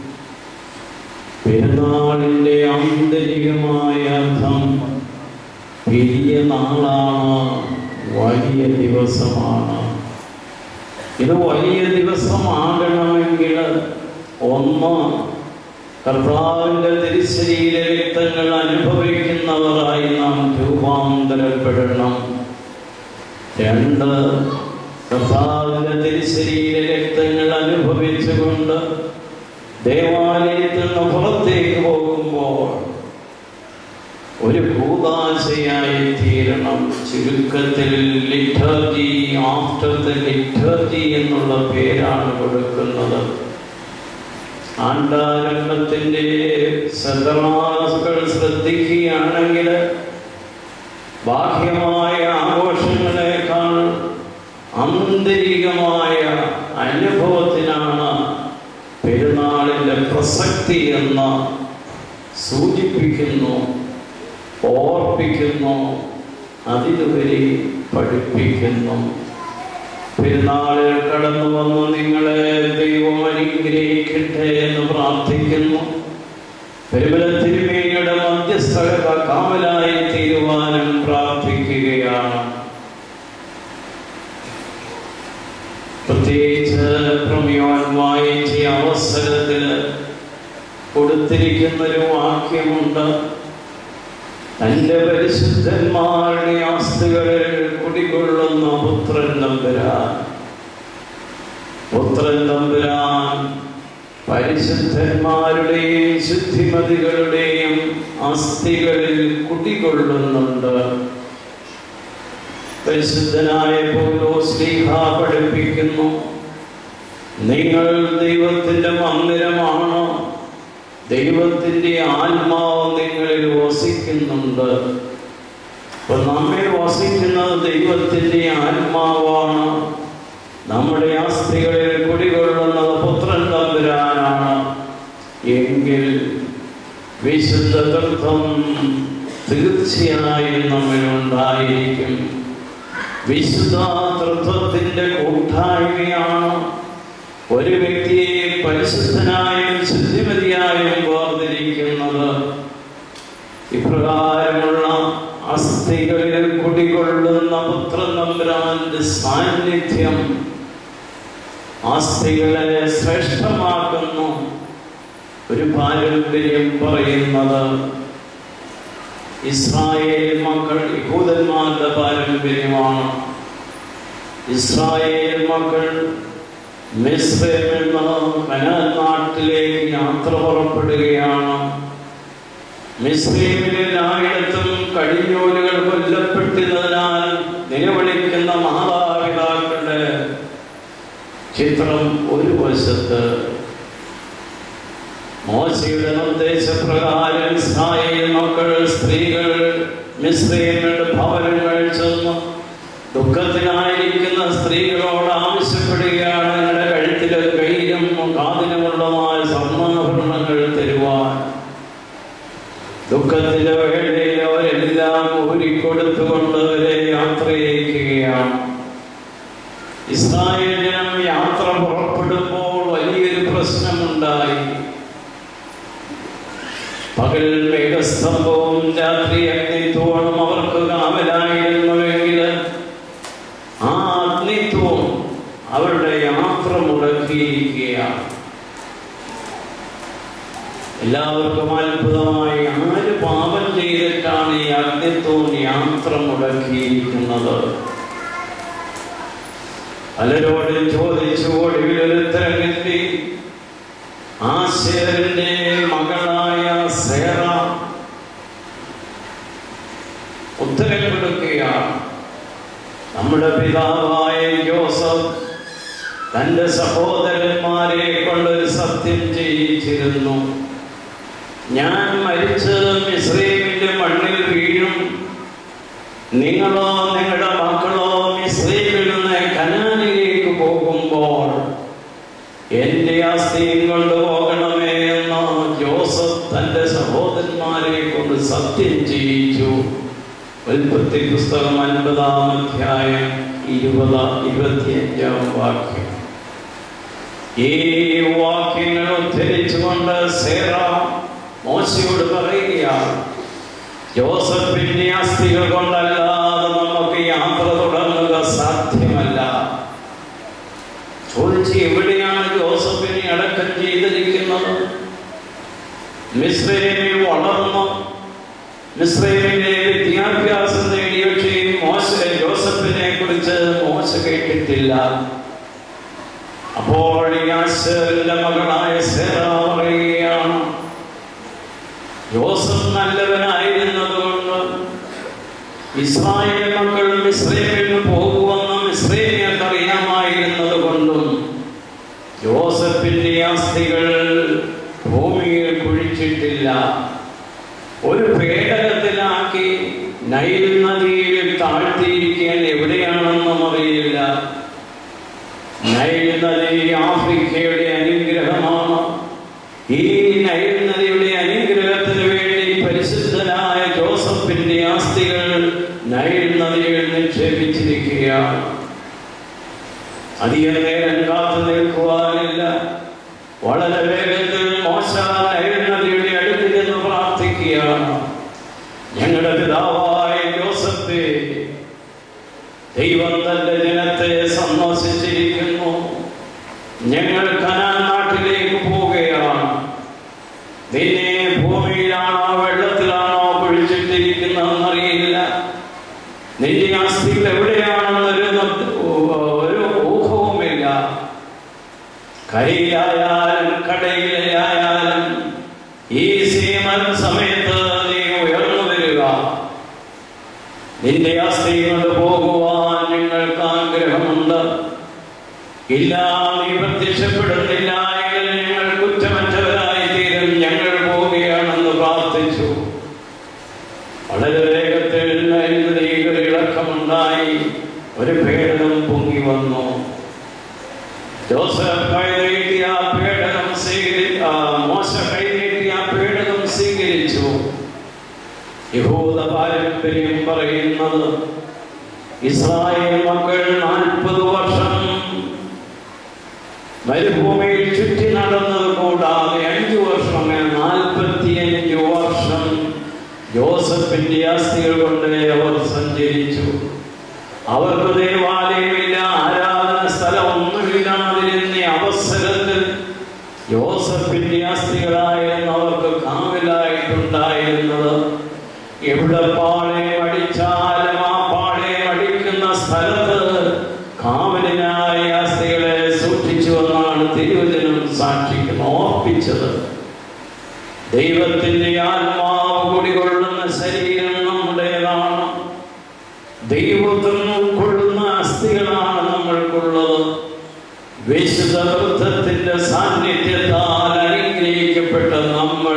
പെരുന്നാളിൻ്റെ ആന്തരികമായ അർത്ഥം വലിയ നാളാണ് വലിയ ദിവസമാണ് ഇത് വലിയ ദിവസമാകണമെങ്കിൽ ഒന്ന് കർത്താവിൻ്റെ തിരുശരീര രക്തങ്ങൾ അനുഭവിക്കുന്നവരായി നാം രൂപാന്തരപ്പെടണം രണ്ട് കർത്താവിൻ്റെ തിരുശരീര രക്തങ്ങൾ അനുഭവിച്ചുകൊണ്ട് ദേവാലയത്തിൽ നിന്ന് പുറത്തേക്ക് പോകുമ്പോൾ ഒരു ഭൂതാശയായി തീരണം ചുരുക്കത്തിൽ ലിറ്റർജി ആഫ്റ്റർ ദ ലിറ്റർജി എന്നുള്ള പേരാണ് കൊടുക്കുന്നത് ആണ്ടാരംഭത്തിൻ്റെ സദമാസുകൾ ശ്രദ്ധിക്കുകയാണെങ്കിൽ ബാഹ്യമായ ആഘോഷങ്ങളെക്കാൾ ആന്തരികമായ അനുഭവത്തിനാണ് പെരുന്നാളിൻ്റെ പ്രസക്തി എന്ന് സൂചിപ്പിക്കുന്നു ഓർപ്പിക്കുന്നു അതിലുപരി പഠിപ്പിക്കുന്നു പെരുന്നാളിൽ കടന്നു വന്ന് നിങ്ങളെ ദൈവം അനുഗ്രഹിക്കട്ടെ എന്ന് പ്രാർത്ഥിക്കുന്നു പെരുമല തിരുമേനിയുടെ മധ്യസ്ഥത കാവലായി തീരുവാനും പ്രാർത്ഥിക്കുകയാണ് പ്രത്യേകിച്ച് പ്രമയോൻ വായിച്ച അവസരത്തിൽ കൊടുത്തിരിക്കുന്ന ഒരു വാക്യമുണ്ട് തന്റെ പരിശുദ്ധന്മാരുടെ ആസ്തികളിൽ കുടികൊള്ളുന്ന പുത്രൻ തമ്പുരാൻ പുത്രൻ തമ്പുരാൻ പരിശുദ്ധന്മാരുടെയും ശുദ്ധിമതികളുടെയും അസ്ഥികളിൽ കുടികൊള്ളുന്നുണ്ട് പരിശുദ്ധനായ പൗലോ ശ്രീഹ പഠിപ്പിക്കുന്നു നിങ്ങൾ ദൈവത്തിന്റെ മന്ദിരമാണ് ദൈവത്തിന്റെ ആത്മാവ് നിങ്ങളിൽ വസിക്കുന്നുണ്ട് അപ്പൊ നമ്മിൽ വസിക്കുന്നത് ദൈവത്തിന്റെ ആത്മാവാണ് നമ്മുടെ ആസ്തികളിൽ കുടികൊള്ളുന്നത് പുത്രൻ തമ്പുരാനാണ് എങ്കിൽ വിശുദ്ധ തത്വം തീർച്ചയായും നമ്മിലുണ്ടായിരിക്കും വിശുദ്ധ തത്വത്തിന്റെ കൂട്ടായ്മയാണ് ഒരു വ്യക്തിയെ പരിശുദ്ധനായും ശുദ്ധിമതിയായും വേർതിരിക്കുന്നത് ഇപ്രകാരമുള്ള അസ്ഥികളിൽ കുടികൊള്ളുന്ന പുത്രൻ തമ്പുരാന്റെ സാന്നിധ്യം അസ്ഥികളെ ശ്രേഷ്ഠമാക്കുന്നു ഒരു പാരമ്പര്യം പറയുന്നത് ഇസ്രായേൽ മക്കൾ യഹൂദന്മാരുടെ പാരമ്പര്യമാണ് ഇസ്രായേൽ മക്കൾ മിസ്രൈമിൽ നിന്ന് കനാൻ നാട്ടിലേക്ക് യാത്ര പുറപ്പെടുകയാണ് മിസ്രൈമിലെ എല്ലായിടത്തും കടിഞ്ഞൂലുകൾ കൊല്ലപ്പെട്ടിരുന്നതിനാൽ നിലവിളിക്കുന്ന മാതാപിതാക്കളുടെ ചിത്രം ഒരു വശത്ത് മോശയുടെ നിർദ്ദേശപ്രകാരം ഇസ്രായേൽ മക്കൾ സ്ത്രീകൾ മിസ്രൈമിന്റെ ഭവനങ്ങൾ ചെന്ന് ദുഃഖത്തിനായിരിക്കുന്ന സ്ത്രീകളോട് ആവശ്യപ്പെടുകയാണ് നിങ്ങളുടെ കഴുത്തിലെ കയ്യിലും കാതിലുമുള്ളതായ സ്വർണ്ണാഭരണങ്ങൾ തരുവാൻ ദുഃഖത്തിലെ വേളയിൽ അവരെല്ലാം ഊരിക്കൊടുത്തുകൊണ്ട് അവരെ യാത്രയക്കുകയാണ് ഇസ്രായേൽ ജനം യാത്ര പുറപ്പെടുമ്പോൾ വലിയൊരു പ്രശ്നമുണ്ടായി പകൽ മേഘസ്തംഭവും രാത്രി അഗ്നിത്വവും അവർക്ക് കാവലായിരുന്നുവെങ്കിൽ ആ അഗ്നിത്വം അവരുടെ യാത്ര മുടക്കിയിരിക്കുകയാണ് എല്ലാവർക്കും അത്ഭുതമായി ആര് പാപം ചെയ്തിട്ടാണ് ഈ അഗ്നിത്വം യാത്ര മുടക്കിയിരിക്കുന്നത് പലരോടും ചോദിച്ചു ഒടുവിൽ ഒരു ഉത്തരം കിട്ടി ആശയറിന്റെ മകളായ സേറ ഉത്തരം കൊടുക്കുകയാണ് നമ്മുടെ പിതാവായ ജോസഫ് തന്റെ സഹോദരന്മാരെ കൊണ്ടൊരു സത്യം ചെയ്യിച്ചിരുന്നു ഞാൻ മരിച്ചത് മിശ്രീമിന്റെ മണ്ണിൽ വീഴും നിങ്ങളോ നിങ്ങളുടെ മക്കളോ മിശ്രീമിൽ നിന്ന് കനാനിലേക്ക് പോകുമ്പോൾ എന്റെ അസ്ഥിയും കൊണ്ടുപോകണമേ എന്ന് ജോസഫ് തന്റെ സഹോദരന്മാരെ കൊണ്ട് സത്യം ചെയ്യിച്ചു ഉൽപ്പത്തി പുസ്തകം അൻപതാം അധ്യായം ഇരുപത് ഇരുപത്തിയഞ്ചാം വാക്യം ഈ വാക്യങ്ങൾ ഉദ്ധരിച്ചുകൊണ്ട് സേറ മോശയോട് പറയുകയാണ് ജോസഫിന്റെ അസ്ഥികൾ കൊണ്ടല്ലാതെ നമുക്ക് യാത്ര തുടങ്ങുക സാധ്യമല്ല ചോദിച്ച് എവിടെയാണ് ജോസഫിനെ അടക്കം ചെയ്തിരിക്കുന്നത് മിശ്രൈമിൽ വളർന്നു മിശ്രൈമിലെ വിദ്യാഭ്യാസം നേടിയ പക്ഷേ മോശ ജോസഫിനെ കുറിച്ച് മോശ കേട്ടിട്ടില്ല അപ്പോൾ ഈ ആശറിന്റെ മകളായ സേറ പറയുകയാണ് ജോസഫ് നല്ലവനായിരുന്നതുകൊണ്ട് ഇസ്രായേൽ മക്കൾ മിശ്രൈമിൽ പോകുമെന്ന് മിശ്രൈമിയർക്ക് അറിയാമായിരുന്നത് കൊണ്ടും ജോസഫിന്റെ അസ്ഥികൾ ഭൂമിയിൽ കുഴിച്ചിട്ടില്ല ഒരു പേടകത്തിലാക്കി നൈൽ നദിയിൽ താഴ്ത്തിയിരിക്കാൻ എവിടെയാണെന്നും അറിയില്ല നൈൽ നദി ആഫ്രിക്കയുടെ അനുഗ്രഹമാണ് ഈ നൈൽ നദിയുടെ അനുഗ്രഹത്തിന് വേണ്ടി പരിശുദ്ധനായ ജോസഫിന്റെ ആസ്തികൾ നൈൽ നദിയിൽ നിക്ഷേപിച്ചിരിക്കുകയാണ് അധികം നേരം കാത്തു നിൽക്കുവാനില്ല വളരെ വേഗത്തിൽ മോശ നൈൽ നദിയുടെ അടുത്തിൽ നിന്ന് പ്രാർത്ഥിക്കുകയാണ് ഞങ്ങളുടെ പിതാവായ ജോസഫേ ദൈവം തന്റെ ജനത്തെ സന്ദർശിച്ചിരിക്കുന്നു ഞങ്ങൾ കനാൻ നാട്ടിലേക്ക് പോവുകയാണ് നിന്നെ ഭൂമിയിലാണോ വെള്ളത്തിലാണോ കുഴിച്ചിട്ടിരിക്കുന്നതെന്നറിയില്ല നിന്റെ അസ്ഥികൾ എവിടെയാണെന്നൊരു ന- ഒരു ഊഹവുമില്ല കരയിലായാലും കടയിലായാലും ഈ സീമൻ സമയത്ത് നീ ഉയർന്നു വരിക നിന്റെ അസ്ഥി കൊണ്ട് പോകുവാൻ ഞങ്ങൾക്ക് ആഗ്രഹമുണ്ട് ഇല്ല നീ പ്രത്യക്ഷപ്പെടുന്നില്ല എങ്കിൽ ഞങ്ങൾ കുറ്റമറ്റവരായി തീരും ഞങ്ങൾ പോവുകയാണെന്ന് പ്രാർത്ഥിച്ചു വളരെ വേഗത്തിൽ നൈതികൾ ഇളക്കമുണ്ടായി ഒരു പേടകം പൊങ്ങി വന്നു ജോസഫ് കൈനീട്ടി ആ പേടകം സ്വീകരി ആ, മോശ കൈനീട്ടി ആ പേടകം സ്വീകരിച്ചു യഹൂദ പാരമ്പര്യം പറയുന്നത് ഇസ്രായേൽ മക്കൾ നാൽപ്പത് വർഷം മരുഭൂമിയിൽ ചുറ്റി നടന്നത് കൂടാതെ അഞ്ചു വർഷം നാൽപ്പത്തിയഞ്ചു വർഷം ജോസഫിന്റെ അസ്ഥികൾ കൊണ്ട് അവർ സഞ്ചരിച്ചു അവർക്ക് ദേവാലയമില്ല ആരാധന സ്ഥലം ഒന്നുമില്ലാതിരുന്ന അവസരത്തിൽ യോസഫിന്റെ അസ്ഥികളായിരുന്നു അവർക്ക് കാവലായിട്ടുണ്ടായിരുന്നത് എവിടെ പാളയം അടിച്ചാലും ആ പാളയം അടിക്കുന്ന സ്ഥലത്ത് കാവലിനായി അസ്ഥികളെ സൂക്ഷിച്ചു എന്നാണ് തിരുവചനം സാക്ഷിക്കും ഓർപ്പിച്ചത് ദൈവത്തിന്റെ ആത്മാവ് കുടികൊള്ളുന്ന ശരീരം നമ്മുടേതാണ് ദൈവത്തിൽ ഉൾക്കൊള്ളുന്ന അസ്ഥികളാണ് നമ്മൾക്കുള്ളത് വിശുദ്ധ വൃദ്ധത്തിന്റെ സാന്നിധ്യത്താൽ അനുഗ്രഹിക്കപ്പെട്ട നമ്മൾ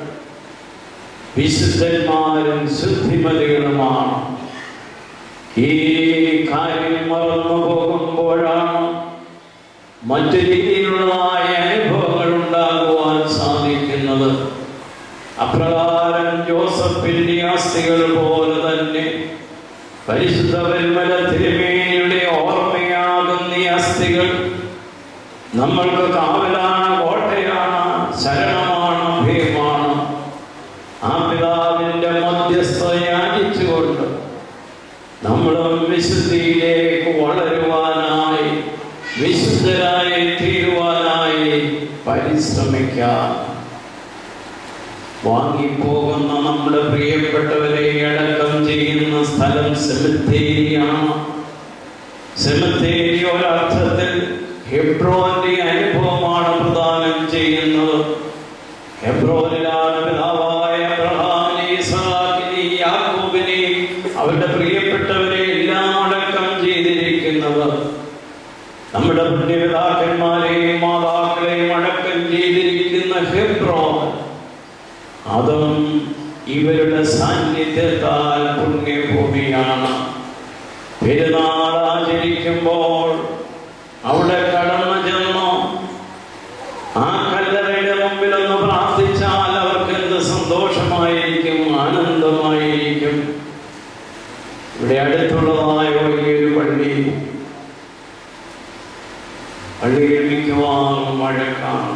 വിശുദ്ധന്മാരും ശുദ്ധിമതികളുമാണ് ഈ കാര്യം മറന്നു പോകുമ്പോഴാണ് മറ്റു രീതിയിലുള്ളതായ അനുഭവങ്ങൾ ഉണ്ടാകുവാൻ സാധിക്കുന്നത് അപ്രകാരം ജോസഫിന്റെ ആസ്തികൾ പോലെ തന്നെ പരിശുദ്ധ പരിമല തിരുമേനിയുടെ ഓർമ്മയാകുന്ന ഈ അസ്ഥികൾ നമ്മൾക്ക് കാവലാണ് കോട്ടയാണ് ശരണമാണ് ഭയമാണ് ആ പിതാവിന്റെ മധ്യസ്ഥ യാചിച്ചുകൊണ്ട് നമ്മളും വിശുദ്ധിയിലേക്ക് വളരുവാനായി വിശുദ്ധരായി തീരുവാനായി പരിശ്രമിക്കാം വാങ്ങിപ്പോകുന്ന നമ്മുടെ പ്രിയപ്പെട്ടവരെ അടക്കം ചെയ്യുന്ന സ്ഥലം സെമിത്തേരിയാണ് സെമിത്തേരി ഒരർത്ഥത്തിൽ ഹെബ്രോന്റെ അനുഭവമാണ് പ്രദാനം ചെയ്യുന്നത് ഹെബ്രോനിലാണ് പിതാവായ അബ്രഹാമിനെ ഇസ്ഹാക്കിനെ യാക്കോബിനെ അവരുടെ പ്രിയപ്പെട്ടവരെ എല്ലാം അടക്കം ചെയ്തിരിക്കുന്നത് നമ്മുടെ പുണ്യപിതാക്കന്മാരെയും മാതാക്കളെയും അടക്കം ചെയ്തിരിക്കുന്ന ഹെബ്രോൻ അതും ഇവരുടെ സാന്നിധ്യത്താൽ പുണ്യഭൂമിയാണ് പെരുന്നാൾ ആചരിക്കുമ്പോൾ അവിടെ കടന്നു ചെന്നു ആ കല്ലറയുടെ മുമ്പിൽ ഒന്ന് പ്രാർത്ഥിച്ചാൽ അവർക്ക് എന്ത് സന്തോഷമായിരിക്കും ആനന്ദമായിരിക്കും ഇവിടെ അടുത്തുള്ളതായ വലിയൊരു പള്ളി പള്ളിയിൽ മിക്കവാറും വഴക്കാണ്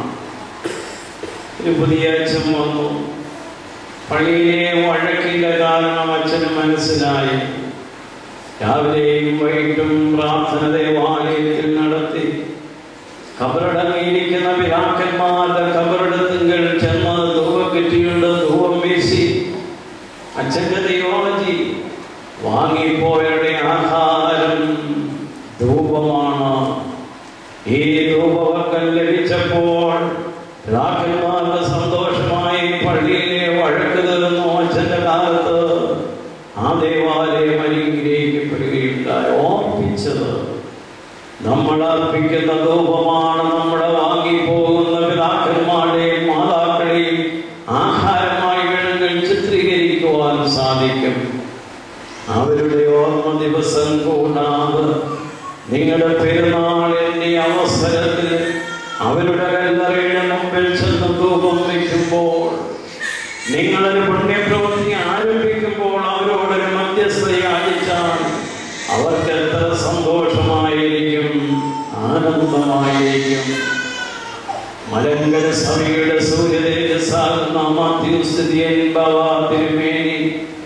ഒരു പുതിയ അച്ഛൻ വന്നു പള്ളിയിലെ വഴക്കിന്റെ കാരണം അച്ഛന് മനസ്സിലായി രാവിലെയും വൈകിട്ടും പ്രാർത്ഥന ദേവാലയത്തിൽ നടത്തി കബറടങ്ങിയിരിക്കുന്ന പിതാക്കന്മാരുടെ കബറടത്തുകൾ ചെന്ന് ധൂവക്കെറ്റിയുണ്ട് ധൂവം വീശി അച്ഛന്റെ തിയോളജി വാങ്ങിപ്പോയവരുടെ ആഹാരം ധൂപമാണ് ഈ ധൂപവർക്കം ലഭിച്ചപ്പോൾ പിതാക്കന്മാർക്ക് സന്തോഷമായി പള്ളിയിലെ വഴക്ക് തീർന്നു അച്ഛന്റെ കാലത്ത് ആ ദേവാലയം അനുഗ്രഹിക്കപ്പെടുകയുണ്ടായി ഓർപ്പിച്ചത് നമ്മൾ അർപ്പിക്കുന്ന ധൂപമാണ് നമ്മുടെ വാങ്ങിപ്പോകുന്ന പിതാക്കന്മാരുടെയും മാതാക്കളെയും ആഹാരമായി വേണമെങ്കിൽ ചിത്രീകരിക്കുവാൻ സാധിക്കും അവരുടെ ഓർമ്മ ദിവസം കൂടാതെ നിങ്ങളുടെ പെരുന്നാളിന്റെ അവസരത്തിൽ അവരുടെ കല്ലറയുടെ മുമ്പിൽ ചെന്ന് ധൂപം വയ്ക്കുമ്പോൾ നിങ്ങളൊരു പുണ്യപ്രവൃത്തി ആരംഭിക്കുമ്പോൾ അവരോടൊരു മധ്യസ്ഥ യാചിച്ചാൽ അവർക്ക് എത്ര സന്തോഷമായിരിക്കും ആനന്ദമായിരിക്കും മലങ്കര സഭയുടെ സൂര്യതേജസ്സാകുന്ന മാത്യുസ്ഥിതിയൻ ബാബ തിരുമേനി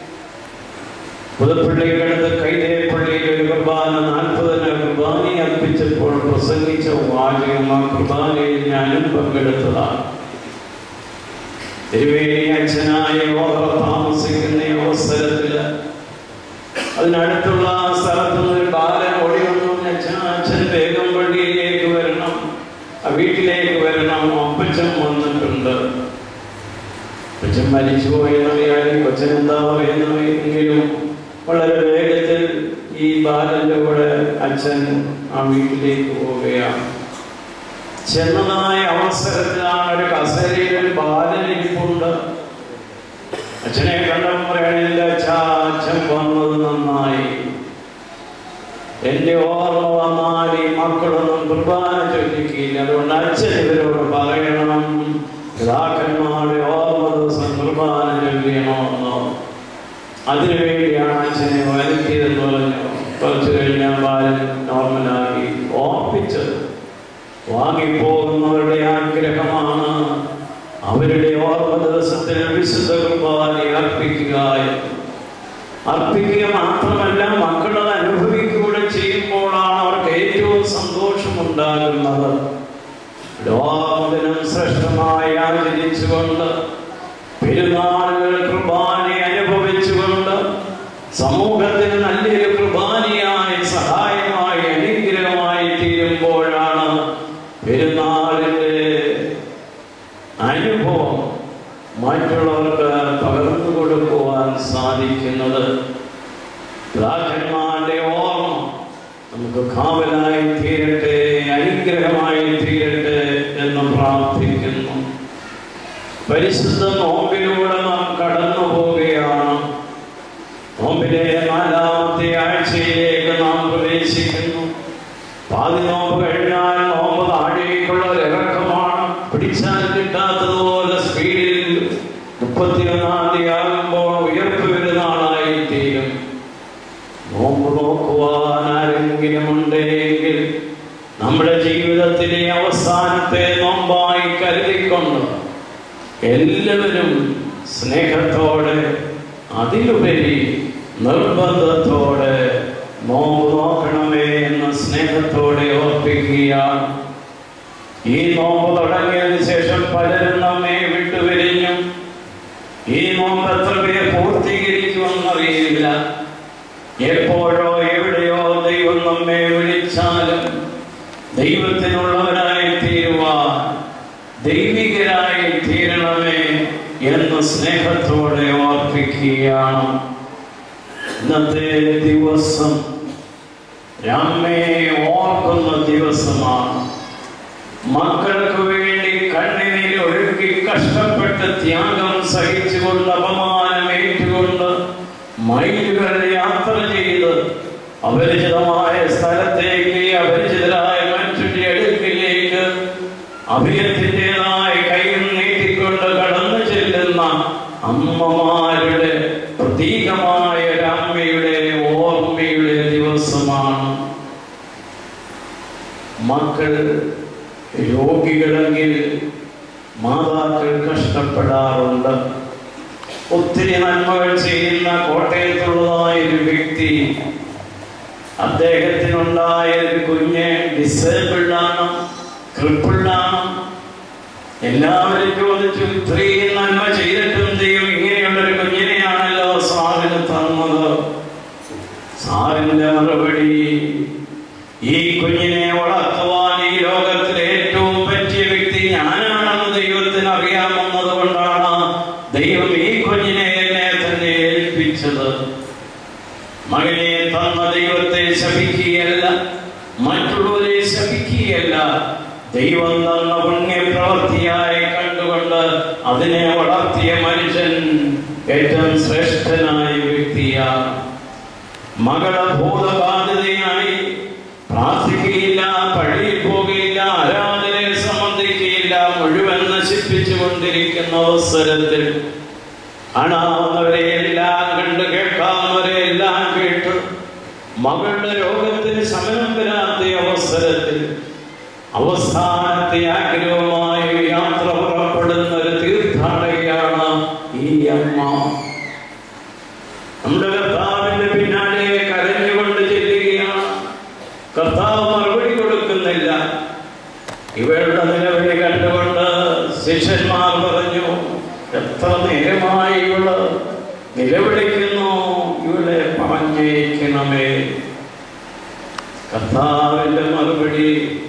പുതുപ്പള്ളിക്കടുത്ത് കൈതേപ്പള്ളിയിൽ ഒരു കുർബാന നാൽപ്പതിന് കുർബാനി അർപ്പിച്ചപ്പോൾ പ്രസംഗിച്ച വാചകം ആ കുർബാനയിൽ ഞാനും പങ്കെടുത്തതാണ് തിരുവേലി അച്ഛനായ ഓർമ്മ താമസിക്കുന്ന അവസരത്തിൽ അതിനടുത്തുള്ള ആ സ്ഥലത്ത് നിന്ന് ഒരു ബാലൻ ഓടി വന്നു അച്ഛൻ അച്ഛൻ വേഗം പള്ളിയിലേക്ക് വരണം ആ വീട്ടിലേക്ക് വരണം അപ്പച്ചൻ വന്നിട്ടുണ്ട് അച്ഛൻ മരിച്ചുപോയെന്നറിയാനും കൊച്ചൻ എന്താ പറയുന്നതെങ്കിലും വളരെ വേഗത്തിൽ ഈ ബാലന്റെ കൂടെ അച്ഛൻ ആ വീട്ടിലേക്ക് പോവുകയാണ് ചെന്നതായ അവസരത്തിലാണ് ഒരു കസേരയിൽ ഒരു ബാലൻ ഇരിപ്പുണ്ട് അച്ഛനെ കണ്ടപ്പോൾ പറയണില്ല അച്ഛാ അച്ഛൻ വന്നത് നന്നായി എന്റെ ഓർമ്മ വന്നാൽ ഈ മക്കളൊന്നും കുർബാന ചൊല്ലിക്കില്ല അതുകൊണ്ട് അച്ഛൻ ഇവരോട് പറയണം പിതാക്കന്മാരുടെ ഓർമ്മ ദിവസം കുർബാന ചൊല്ലിയണമെന്നോ അതിനുവേണ്ടിയാണ് അച്ഛനെ വരുത്തിയതെന്ന് പറഞ്ഞു കുറച്ചു കഴിഞ്ഞാൽ ബാലൻ നോർമലാക്കി ഓർപ്പിച്ചത് വാങ്ങിപ്പോകുന്നവരുടെ ആഗ്രഹമാണ് അവരുടെ ഓർമ്മ ദിവസത്തിൽ വിശുദ്ധ കുർബാന അർപ്പിക്കുക എന്ന്. അർപ്പിക്കുക മാത്രമല്ല മക്കളത് അനുഭവിക്കുകയൂടെ ചെയ്യുമ്പോഴാണ് അവർക്ക് ഏറ്റവും സന്തോഷമുണ്ടാകുന്നത് ലോകത്തിനും സൃഷ്ടി പെരുന്നാളിൻ്റെ അനുഭവം മറ്റുള്ളവർക്ക് പകർന്നു കൊടുക്കുവാൻ സാധിക്കുന്നത് പിതാക്കന്മാരുടെ ഓർമ്മ നമുക്ക് കാവലായി തീരട്ടെ അനുഗ്രഹമായി തീരട്ടെ എന്ന് പ്രാർത്ഥിക്കുന്നു പരിശുദ്ധ നോമ്പിലൂടെ നാം കടന്നു പോവുകയാണ് നോമ്പിലെ നാലാമത്തെ ആഴ്ചയിലേക്ക് നാം പ്രവേശിക്കുന്നു പാതി നോമ്പ് കഴിഞ്ഞാൽ നോമ്പ് താഴേക്കുള്ള ഒരിറക്കമാണ് പിടിച്ചാൽ കിട്ടാത്തതുപോലെ സ്പീഡിൽ മുപ്പത്തിയൊന്നാം തീയതി ആകുമ്പോൾ ഉയർപ്പ് വരുന്നാളായി തീരും നോമ്പ് നോക്കുവാൻ ആരെങ്കിലും ഉണ്ടെങ്കിൽ നമ്മുടെ ജീവിതത്തിലെ അവസാനത്തെ നോമ്പായി കരുതിക്കൊണ്ട് എല്ലാവരും സ്നേഹത്തോടെ അതിലുപരി നിർബന്ധത്തോടെ നോമ്പ് നോക്കണമേ എന്ന് സ്നേഹത്തോടെ ഓർപ്പിക്കുകയാണ് ഈ നോമ്പ് തുടങ്ങിയതിന് ശേഷം പലരും നമ്മെ വിട്ടുപിരിഞ്ഞു ഈ നോമ്പ് എത്ര പേർ പൂർത്തീകരിക്കുമെന്നറിയില്ല എപ്പോഴോ എവിടെയോ ദൈവം നമ്മെ വിളിച്ചാലും ദൈവത്തിനുള്ളവരായി തീരുവാൻ ദൈവികരായി തീരണമേ എന്ന് സ്നേഹത്തോടെ ഓർപ്പിക്കുകയാണ് ഇന്നത്തെ ദിവസം രാമയെ ഓർക്കുന്ന ദിവസമാണ് മക്കൾക്ക് വേണ്ടി കണ്ണിനിൽ ഒഴുകി കഷ്ടപ്പെട്ട് ത്യാഗം സഹിച്ചുകൊണ്ട് അപമാനം ഏറ്റുകൊണ്ട് മൈലുകൾ യാത്ര ചെയ്ത് അപരിചിതമായ സ്ഥലത്തേക്ക് അപരിചിതരായ മനുഷ്യന്റെ അടുക്കിലേക്ക് അഭയത്തിൻ്റെതായ കൈയും നീട്ടിക്കൊണ്ട് കടന്നു ചെല്ലുന്ന അമ്മമാരുടെ പ്രതീകമായ ഒരു അമ്മയുടെ ഓർമ്മയുടെ ദിവസമാണ് മക്കൾ രോഗികളെങ്കിൽ മാതാക്കൾ കഷ്ടപ്പെടാറുണ്ട് ഒത്തിരി നന്മകൾ ചെയ്യുന്ന കോട്ടയത്തുള്ളതായ ഒരു വ്യക്തി അദ്ദേഹത്തിനുണ്ടായ ഒരു കുഞ്ഞ് ഡിസേബിൾഡ് ആണ് ക്രിപ്പിൾഡ് ആണ് എല്ലാവരും ചോദിച്ചു ഇത്രയും നന്മ ചെയ്തിട്ടും ദൈവം ഇങ്ങനെയുള്ള ഒരു കുഞ്ഞിനെയാണല്ലോ സാറിന് തന്നത് സാറിന്റെ മറുപടി ഈ കുഞ്ഞിനെ വളർത്തുവാൻ ഈ ലോകത്തിലെ ഏറ്റവും പറ്റിയ വ്യക്തി ഞാനാണെന്ന് ദൈവത്തിന് അറിയാമെന്നത് കൊണ്ടാണ് ദൈവം ഈ കുഞ്ഞിനെ എന്നെ തന്നെ ഏൽപ്പിച്ചത് മകനെ തന്ന ദൈവത്തെ ശപിക്കുകയല്ല മറ്റുള്ളവരെ ശപിക്കുകയല്ല ദൈവം തന്ന പുണ്യപ്രവൃത്തിയായി കണ്ടുകൊണ്ട് അതിനെ വളർത്തിയ മനുഷ്യൻ ഏറ്റവും ശ്രേഷ്ഠനായ വ്യക്തിയാണ് മകളെ ഭൂതബാധിതയായി പ്രാർത്ഥിക്കുകയില്ല പള്ളിയിൽ പോകുകയില്ല ആരാധനയെ സംബന്ധിക്കുകയില്ല മുഴുവൻ നശിപ്പിച്ചു കൊണ്ടിരിക്കുന്ന അവസരത്തിൽ കാണാവുന്നവരെ എല്ലാം കണ്ട് കേൾക്കാവുന്നവരെ എല്ലാം കേട്ട് മകളുടെ രോഗത്തിന് ശമനം വരാത്ത അവസരത്തിൽ അവസാനത്തെ ആഗ്രഹമായ ഒരു യാത്ര പുറപ്പെടുന്ന ഒരു തീർത്ഥാടകയാണ് ഈ അമ്മ നമ്മുടെ കർത്താവിന്റെ പിന്നാലെ കരഞ്ഞുകൊണ്ട് ചെല്ലുകയാണ് കർത്താവ് മറുപടി കൊടുക്കുന്നില്ല ഇവളുടെ നിലവിളി കണ്ടുകൊണ്ട് ശിഷ്യന്മാർ പറഞ്ഞു എത്ര നേരമായി ഇവള് നിലവിളിക്കുന്നു ഇവളെ പറഞ്ഞേക്കണമേ കർത്താവിന്റെ മറുപടി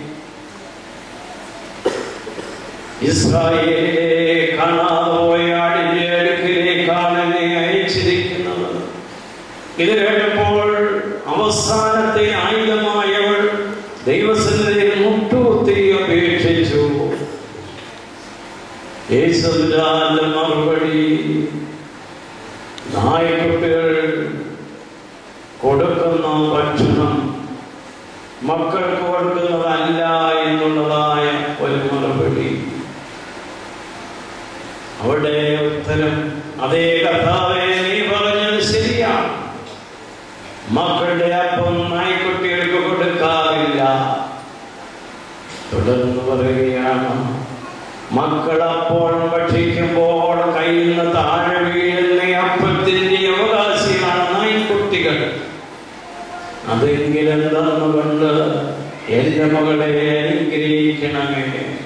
ഇസ്രായേലിലെ കാണാതെ പോയ ആടിന്റെ അടുക്കിലേക്കാണ് എന്നെ അയച്ചിരിക്കുന്നത് ഇത് കേട്ടപ്പോൾ അവസാനത്തെ ആയുധമായവൾ ദൈവസന്നിധിയിൽ മുട്ടുകുത്തി അപേക്ഷിച്ചു യേശുദാന്റെ മറുപടി നായ്ക്കുട്ടികൾ കൊടുക്കുന്ന ഭക്ഷണം മക്കൾക്ക് കൊടുക്കുന്നതല്ല എന്നുള്ളതായ ഒരു മറുപടി അവിടെ ഉത്തരം അതേ കഥാവെ നീ പറഞ്ഞത് ശരിയാണ് മക്കളുടെ അപ്പം നായ്ക്കുട്ടികൾക്ക് കൊടുക്കാറില്ല തുടർന്ന് പറയുകയാണ് മക്കൾ അപ്പോൾ ഭക്ഷിക്കുമ്പോൾ കയ്യിൽ നിന്ന് താഴെ വീഴുന്ന അപ്പത്തിന്റെ അവകാശിയാണ് നായ്ക്കുട്ടികൾ അതെങ്കിലും തന്നുകൊണ്ട് എന്റെ മകളെ അനുഗ്രഹിക്കണമേ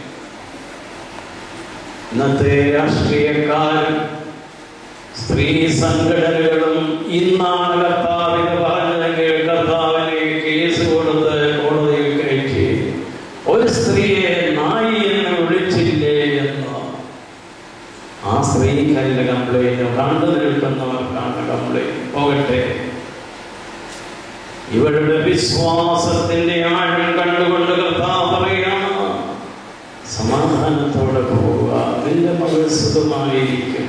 ഇന്നത്തെ രാഷ്ട്രീയക്കാരും സ്ത്രീ സംഘടനകളും ഇന്നാണ് കർത്താവിന് പറഞ്ഞെങ്കിൽ കർത്താവിനെ കേസ് കൊടുത്ത് കോടതിയിൽ കയറ്റി ഒരു സ്ത്രീയെ നായ സ്ത്രീക്കല്ല കംപ്ലൈന്റ് കണ്ടു നിൽക്കുന്നവർക്കാണ് കംപ്ലൈന്റ് പോകട്ടെ ഇവരുടെ വിശ്വാസത്തിന്റെ ആഴം കണ്ടുകൊണ്ട് കർത്താവ് പറയാണ് സമാധാനത്തോടെ പോവുക നിന്റെ മകൾ സുഖമായിരിക്കും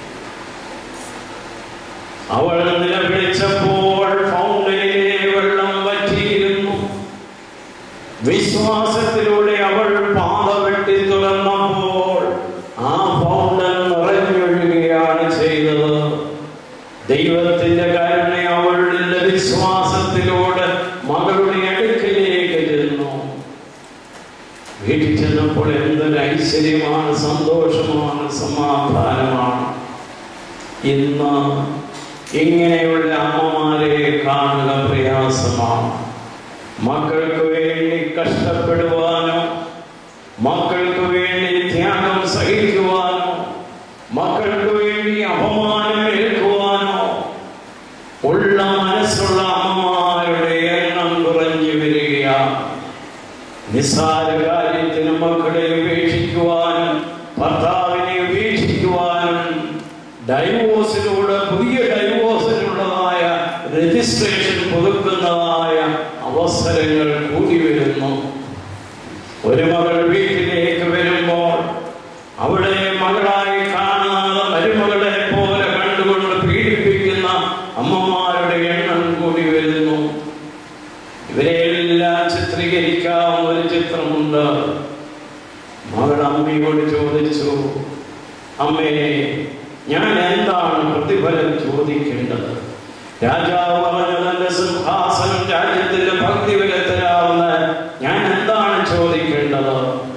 അവൾ നിലവിളിച്ചപ്പോൾ ഫൗണ്ടനിലെ വെള്ളം വറ്റിയിരുന്നു വിശ്വാസത്തിലൂടെ അവൾ പാത വെട്ടി തുറന്നപ്പോൾ ആ ഫൗണ്ടൻ നിറഞ്ഞൊഴുകയാണ് ചെയ്തത് ദൈവത്തിന്റെ കരുണ അവളുടെ വിശ്വാസത്തിലൂടെ മകളുടെ അടുക്കിലേക്ക് ചെന്നു വീട്ടിൽ ചെന്നപ്പോൾ എന്തൊരു ഐശ്വര്യമാണ് സന്തോഷമാണ് സമാധാനമാണ് ഇന്ന് ഇങ്ങനെയുള്ള അമ്മമാരെ കാണുക പ്രയാസമാണ് മക്കൾക്ക് വേണ്ടി കഷ്ടപ്പെടുവാനോ മക്കൾക്ക് വേണ്ടി ത്യാഗം സഹിക്കുവാനോ മക്കൾക്ക് വേണ്ടി അപമാനം ഏൽക്കുവാനോ ഉള്ള മനസ്സുള്ള അമ്മമാരുടെ എണ്ണം കുറഞ്ഞു വരികയാണ് നിസ്സാര കാര്യത്തിന് മക്കളെ ഉപേക്ഷിക്കുവാനും ഭർത്താവിനെ ഉപേക്ഷിക്കുവാനും ഡൈവോഴ്സിലൂടെ പുതിയ ഡൈവോഴ്സിനുള്ളതായ രജിസ്ട്രേഷൻ പുതുക്കുന്നതായ അവസരങ്ങൾ കൂടി വരുന്നു ഒരു മകൾ വീട്ടിലേക്ക് വരുമ്പോൾ അവിടെ മകളായി കാണാതെ മരുമകളെ പോലെ കണ്ടുകൊണ്ട് പീഡിപ്പിക്കുന്ന അമ്മമാരുടെ എണ്ണം കൂടി വരുന്നു ഇവരെല്ലാം ചിത്രീകരിക്കാവുന്ന ഒരു ചിത്രമുണ്ട് മകൾ അമ്മയോട് ചോദിച്ചു അമ്മേ ഞാൻ എന്താണ് പ്രതിഫലം ചോദിക്കേണ്ടത് രാജാവ് പറഞ്ഞു തന്റെ സിംഹാസനം രാജ്യത്തിന്റെ ഭക്തി വിലത്തരാവുന്ന ഞാൻ എന്താണ് ചോദിക്കേണ്ടത്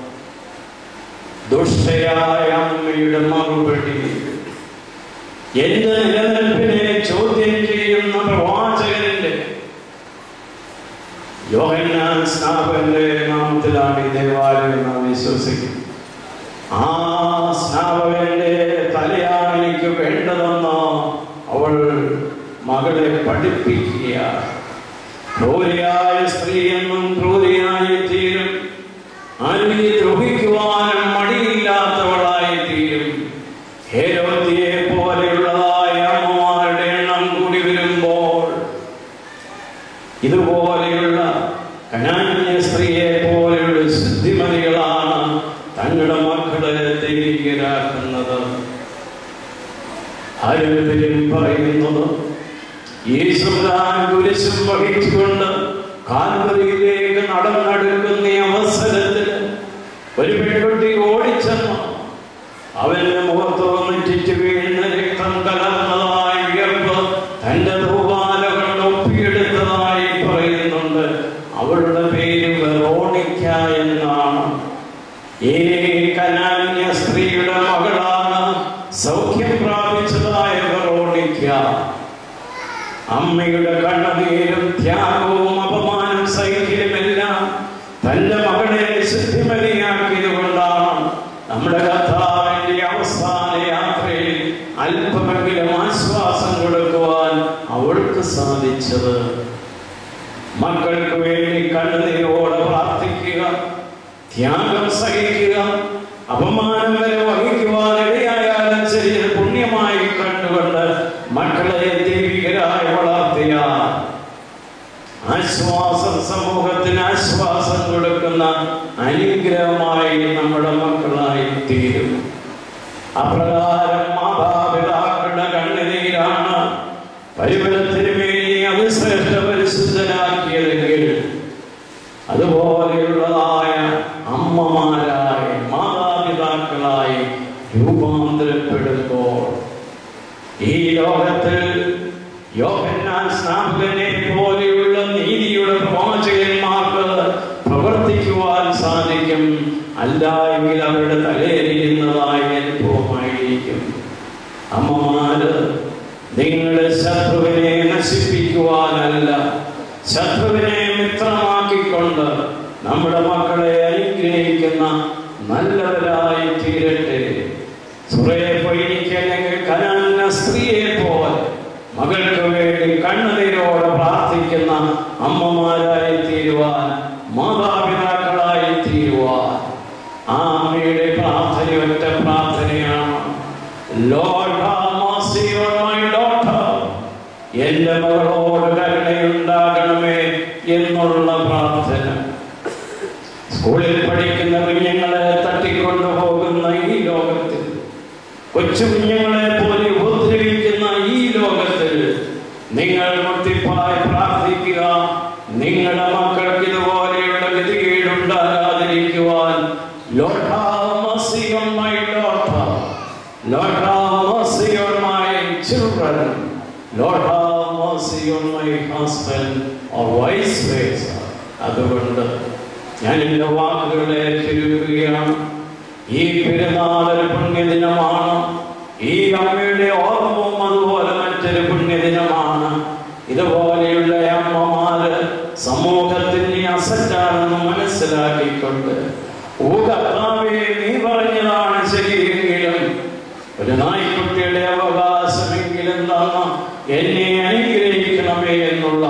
ദുഷ്ടയായ അമ്മയുടെ മറുപടി എന്റെ നിലനിൽപ്പിനെ ചോദ്യം ചെയ്യുന്ന പ്രവാചകന്റെ യോഹന്നാൻ സ്നാപകന്റെ നാമത്തിലാണ് ഈ ദേവാലയം നാം വിശ്വസിക്കുന്നത് ആ സ്നാപകന്റെ തലയാണ് എനിക്ക് വേണ്ടതെന്ന് അവൾ മകളെ പഠിപ്പിക്കുക ക്രൂരിയായ സ്ത്രീ എന്നും ക്രൂരിയായി തീരും ആരുയെ ദ്രോഹിക്കുവാനും മടിയില്ലാത്തവളായി തീരും ഹേരോദിയെ പോലെയുള്ളതായ അമ്മമാരുടെ എണ്ണം കൂടി വരുമ്പോൾ ഇതുപോലെയുള്ള കനാന്യ സ്ത്രീയെ പോലെയുള്ള ശുദ്ധിമതികളാണ് തങ്ങളുടെ മക്കളെ ദൈവികരാക്കുന്നത് ആരോഗ്യം പറയുന്നത് യേശുദാൻ കുരിശും വഹിച്ചുകൊണ്ട് കാൽവരിയിലേക്ക് നടന്നെടുക്കുന്ന ഈ അവസരത്തിൽ ഒരു പെൺകുട്ടി ഓടിച്ചെന്നു അവന്റെ മുഖത്ത് വന്നിട്ട് വീഴുന്ന രക്തം കലർന്നതായി വിയർപ്പ് തന്റെ തൂവാല കൊണ്ട് ഒപ്പിയെടുത്തതായി പറയുന്നുണ്ട് അവളുടെ പേര് വെറോണിക്ക എന്നാണ് ഈ കനാന്യ സ്ത്രീയുടെ മകളാണ് സൗഖ്യം പ്രാപിച്ചതായ വെറോണിക്ക അമ്മയുടെ കണ്ണുനീരും ത്യാഗവും അപമാനം സഹിക്കലുമെല്ലാം തന്റെ മകളെ ശുദ്ധിമതിയാക്കിയത് കൊണ്ടാണ് നമ്മുടെ കർത്താവിന്റെ അവസാന യാത്രയിൽ അല്പമെങ്കിലും ആശ്വാസം കൊടുക്കുവാൻ അവൾക്ക് സാധിച്ചത് മക്കൾക്ക് വേണ്ടി കണ്ണുനീരോടെ പ്രാർത്ഥിക്കുക ത്യാഗം സഹിക്കുക അപമാനം വരെ വഹിക്കുവാൻ ഇടയായാലും ശരി ഇത് പുണ്യമായി കണ്ടുകൊണ്ട് മക്കളെ ദൈവികരായി വളർത്തിയ ആശ്വാസം സമൂഹത്തിന് ആശ്വാസം കൊടുക്കുന്ന അനുഗ്രഹമായി നമ്മുടെ മക്കളായി തീരും അപ്രകാരം മാതാപിതാക്കളുടെ കണ്ണുനീരാണ് പരിമളത്തിന് വേണ്ടി അതിശ്രേഷ്ഠ പരിശുദ്ധനാക്കിയതെങ്കിൽ അതുപോലെയുള്ളതായ അമ്മമാരായി മാതാപിതാക്കളായി രൂപാന്തരപ്പെടുമ്പോൾ ഈ ലോകത്തിൽ യോഹന്നാൻ സ്നാപകനെ പോലെയുള്ള നീതിയുടെ പ്രവാചകന്മാർക്ക് പ്രവർത്തിക്കുവാൻ സാധിക്കും അല്ല എങ്കിൽ അവരുടെ തലയിലിരുന്നതായ അനുഭവമായിരിക്കും അമ്മമാര് നിങ്ങളുടെ ശത്രുവിനെ നശിപ്പിക്കുവാനല്ല ശത്രുവിനെ മിത്രമാക്കിക്കൊണ്ട് നമ്മുടെ മക്കളെ അനുഗ്രഹിക്കുന്ന നല്ലവരായി തീരട്ടെ സുറേഫൈനിക്ക് അല്ലെങ്കിൽ കനാന സ്ത്രീയെ പോലെ മകൾക്ക് വേണ്ടി കണ്ണുനീരോടെ പ്രാർത്ഥിക്കുന്ന അമ്മമാരായി തീരുവാൻ മാതാപിതാക്കളായി തീരുവാൻ ആ അമ്മയുടെ പ്രാർത്ഥന ഒറ്റ പ്രാർത്ഥനയാണ് Lord, have mercy on my daughter. എന്റെ മകളോട് കരുണയുണ്ടാകണമേ എന്നുള്ള പ്രാർത്ഥന സ്കൂളിൽ പഠിക്കുന്ന കുഞ്ഞുങ്ങളെ തട്ടിക്കൊണ്ടുപോകുന്ന ഈ ലോകത്തിൽ കൊച്ചു കുഞ്ഞുങ്ങളെ പോലെ ഉപദ്രവിക്കുന്ന ഈ ലോകത്തിൽ നിങ്ങൾ മുട്ടിപ്പായി പ്രാർത്ഥിക്കുക നിങ്ങളുടെ മക്കൾക്ക് ഇതുപോലെയുള്ള ഗതികേടുണ്ടാകാതിരിക്കുവാൻ Lord have mercy on my daughter. Lord have mercy on my children. Lord have mercy on my husband or vice versa. അതുകൊണ്ട് ഞാൻ എൻ്റെ വാക്കുകളെ ചുരുക്കുകയാണ് ഈ പെരുന്നാൾ ഒരു പുണ്യദിനമാണ് ഈ അമ്മയുടെ ഓർമ്മവും അതുപോലെ മറ്റൊരു പുണ്യദിനമാണ് ഇതുപോലെയുള്ള അമ്മമാര് സമൂഹത്തിന് അസറ്റാണെന്ന് മനസ്സിലാക്കിക്കൊണ്ട് ഓ കർത്താവേ നീ പറഞ്ഞതാണ് ശരിയെങ്കിലും ഒരു നായ്ക്കുട്ടിയുടെ അവകാശമെങ്കിലും തന്ന എന്നെ അനുഗ്രഹിക്കണമേ എന്നുള്ള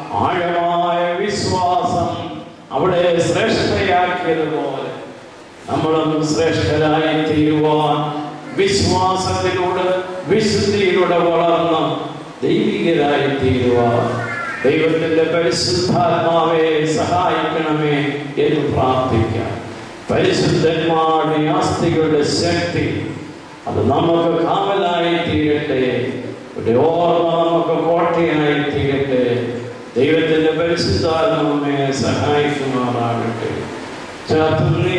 ആഴമായ വിശ്വാസം അവിടെ ശ്രേഷ്ഠയാക്കിയതുപോലെ നമ്മളും ശ്രേഷ്ഠരായി തീരുവാൻ വിശ്വാസത്തിലൂടെ വിശുദ്ധിയിലൂടെ വളർന്ന് ദൈവികരായി തീരുവാൻ ദൈവത്തിന്റെ പരിശുദ്ധാത്മാവെ സഹായിക്കണമേ എന്ന് പ്രാർത്ഥിക്കാം പരിശുദ്ധന്മാരുടെ ആസ്തികളുടെ ശക്തി അത് നമുക്ക് കാവലായി തീരട്ടെ ഒരു ഓർമ്മ നമുക്ക് കോട്ടയായി തീരട്ടെ ദൈവത്തിന്റെ പരിശുദ്ധാത്മാവെ സഹായിക്കുമാറാകട്ടെ ചാത്തുന്നേ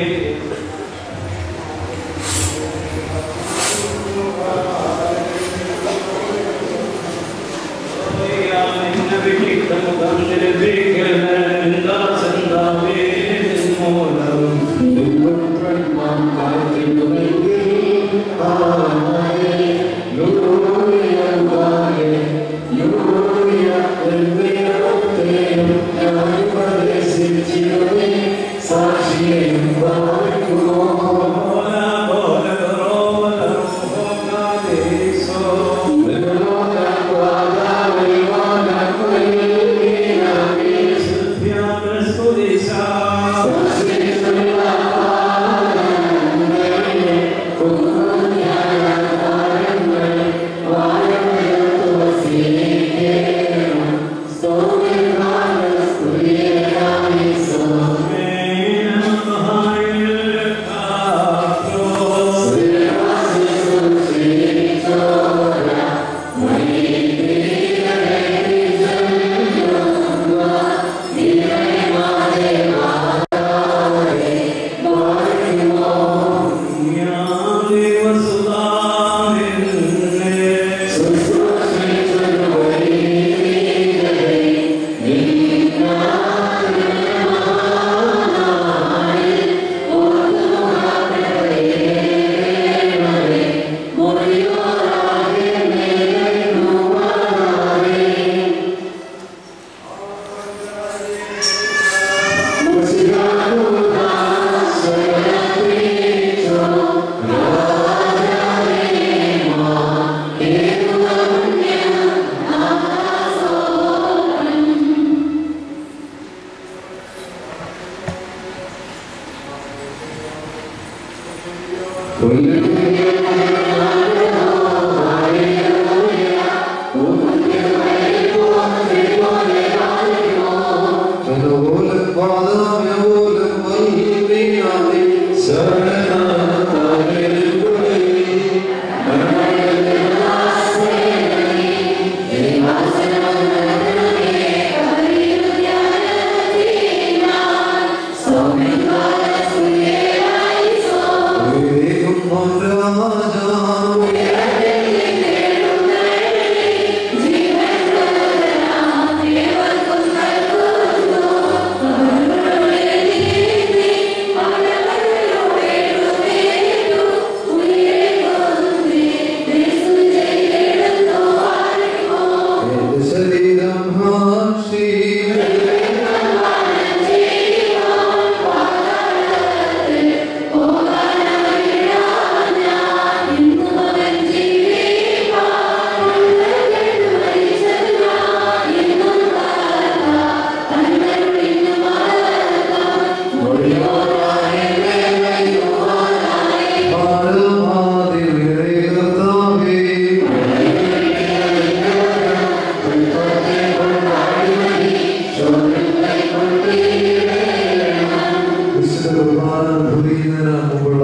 രാജാ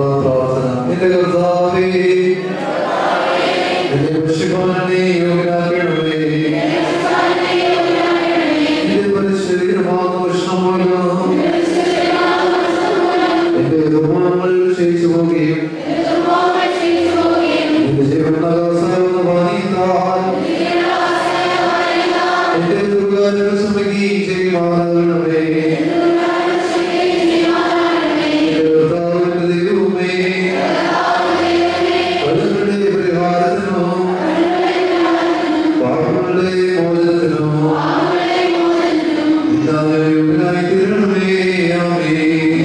പ്രാർത്ഥന എന്റെ കർത്താവേ എന്റെ രക്ഷിപ്പാനെ യോഗ്യനാക്കണമേ എന്റെ പരിശരീരമാകുന്ന കൃഷ്ണമൂലം എന്റെ ദുർഗുണങ്ങൾ ക്ഷയിച്ചു പോകുകയും എന്റെ ജീവനാകാശമെന്ന പാനീയത്താൽ എന്റെ ദുർഗാരങ്ങൾ സമയ്ക്കുകയും ചെയ്യുമാറാകണമേ എന്റെ കർത്താവിന്റെ ദൈവമേ കടങ്ങളുടെ പരിഹാരത്തിനോ പാപങ്ങളുടെ മോചനത്തിനോ എല്ലാവരും തീരണമേ ആമേൻ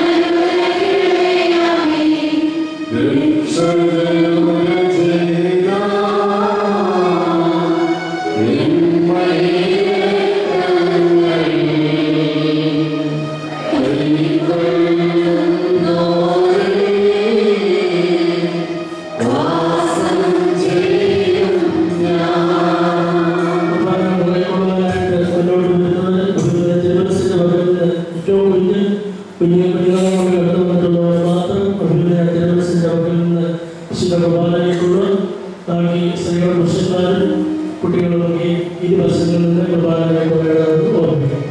കുട്ടികളും ഈ ഇരുവശങ്ങളിൽ നിന്ന് കുർബാനയെ കൊണ്ടുവരാമെന്ന് ഓർമ്മിക്കും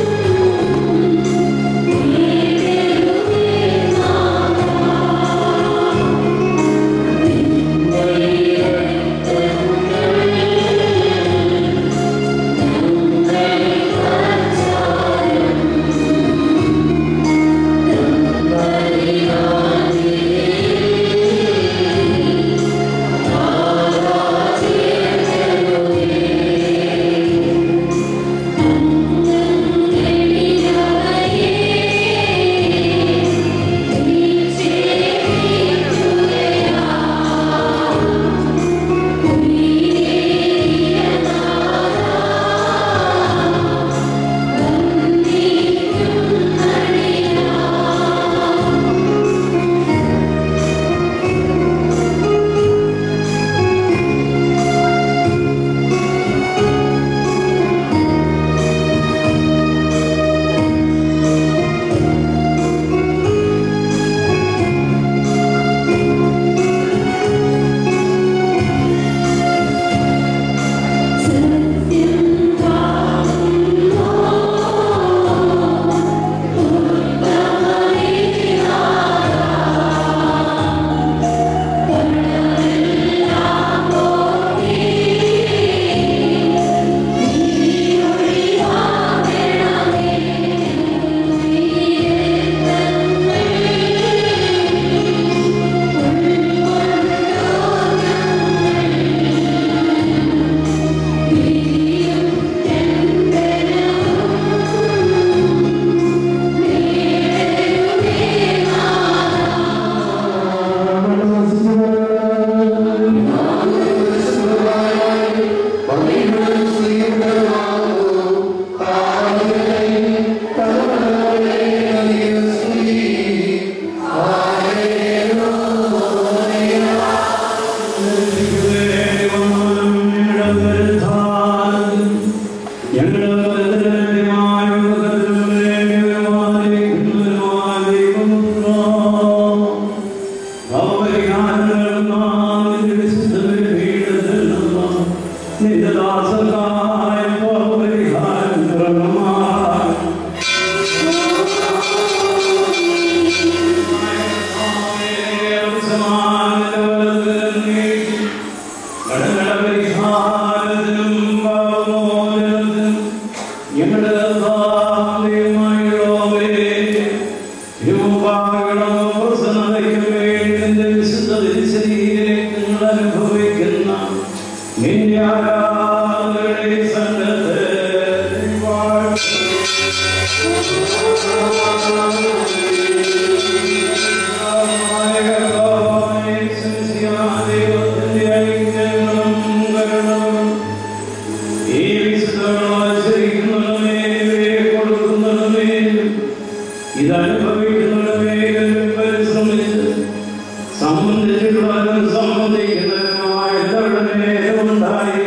ും നിന്റെ ദാസനായ പരിഹാരം ക്രമമായി നിന്റെ ആരാധനയുടെ സംഘത്തെ സംബന്ധിച്ചിട്ടുള്ളവരും സംബന്ധിക്കുന്നവരുമായ എല്ലാവരുടെ ഉണ്ടായി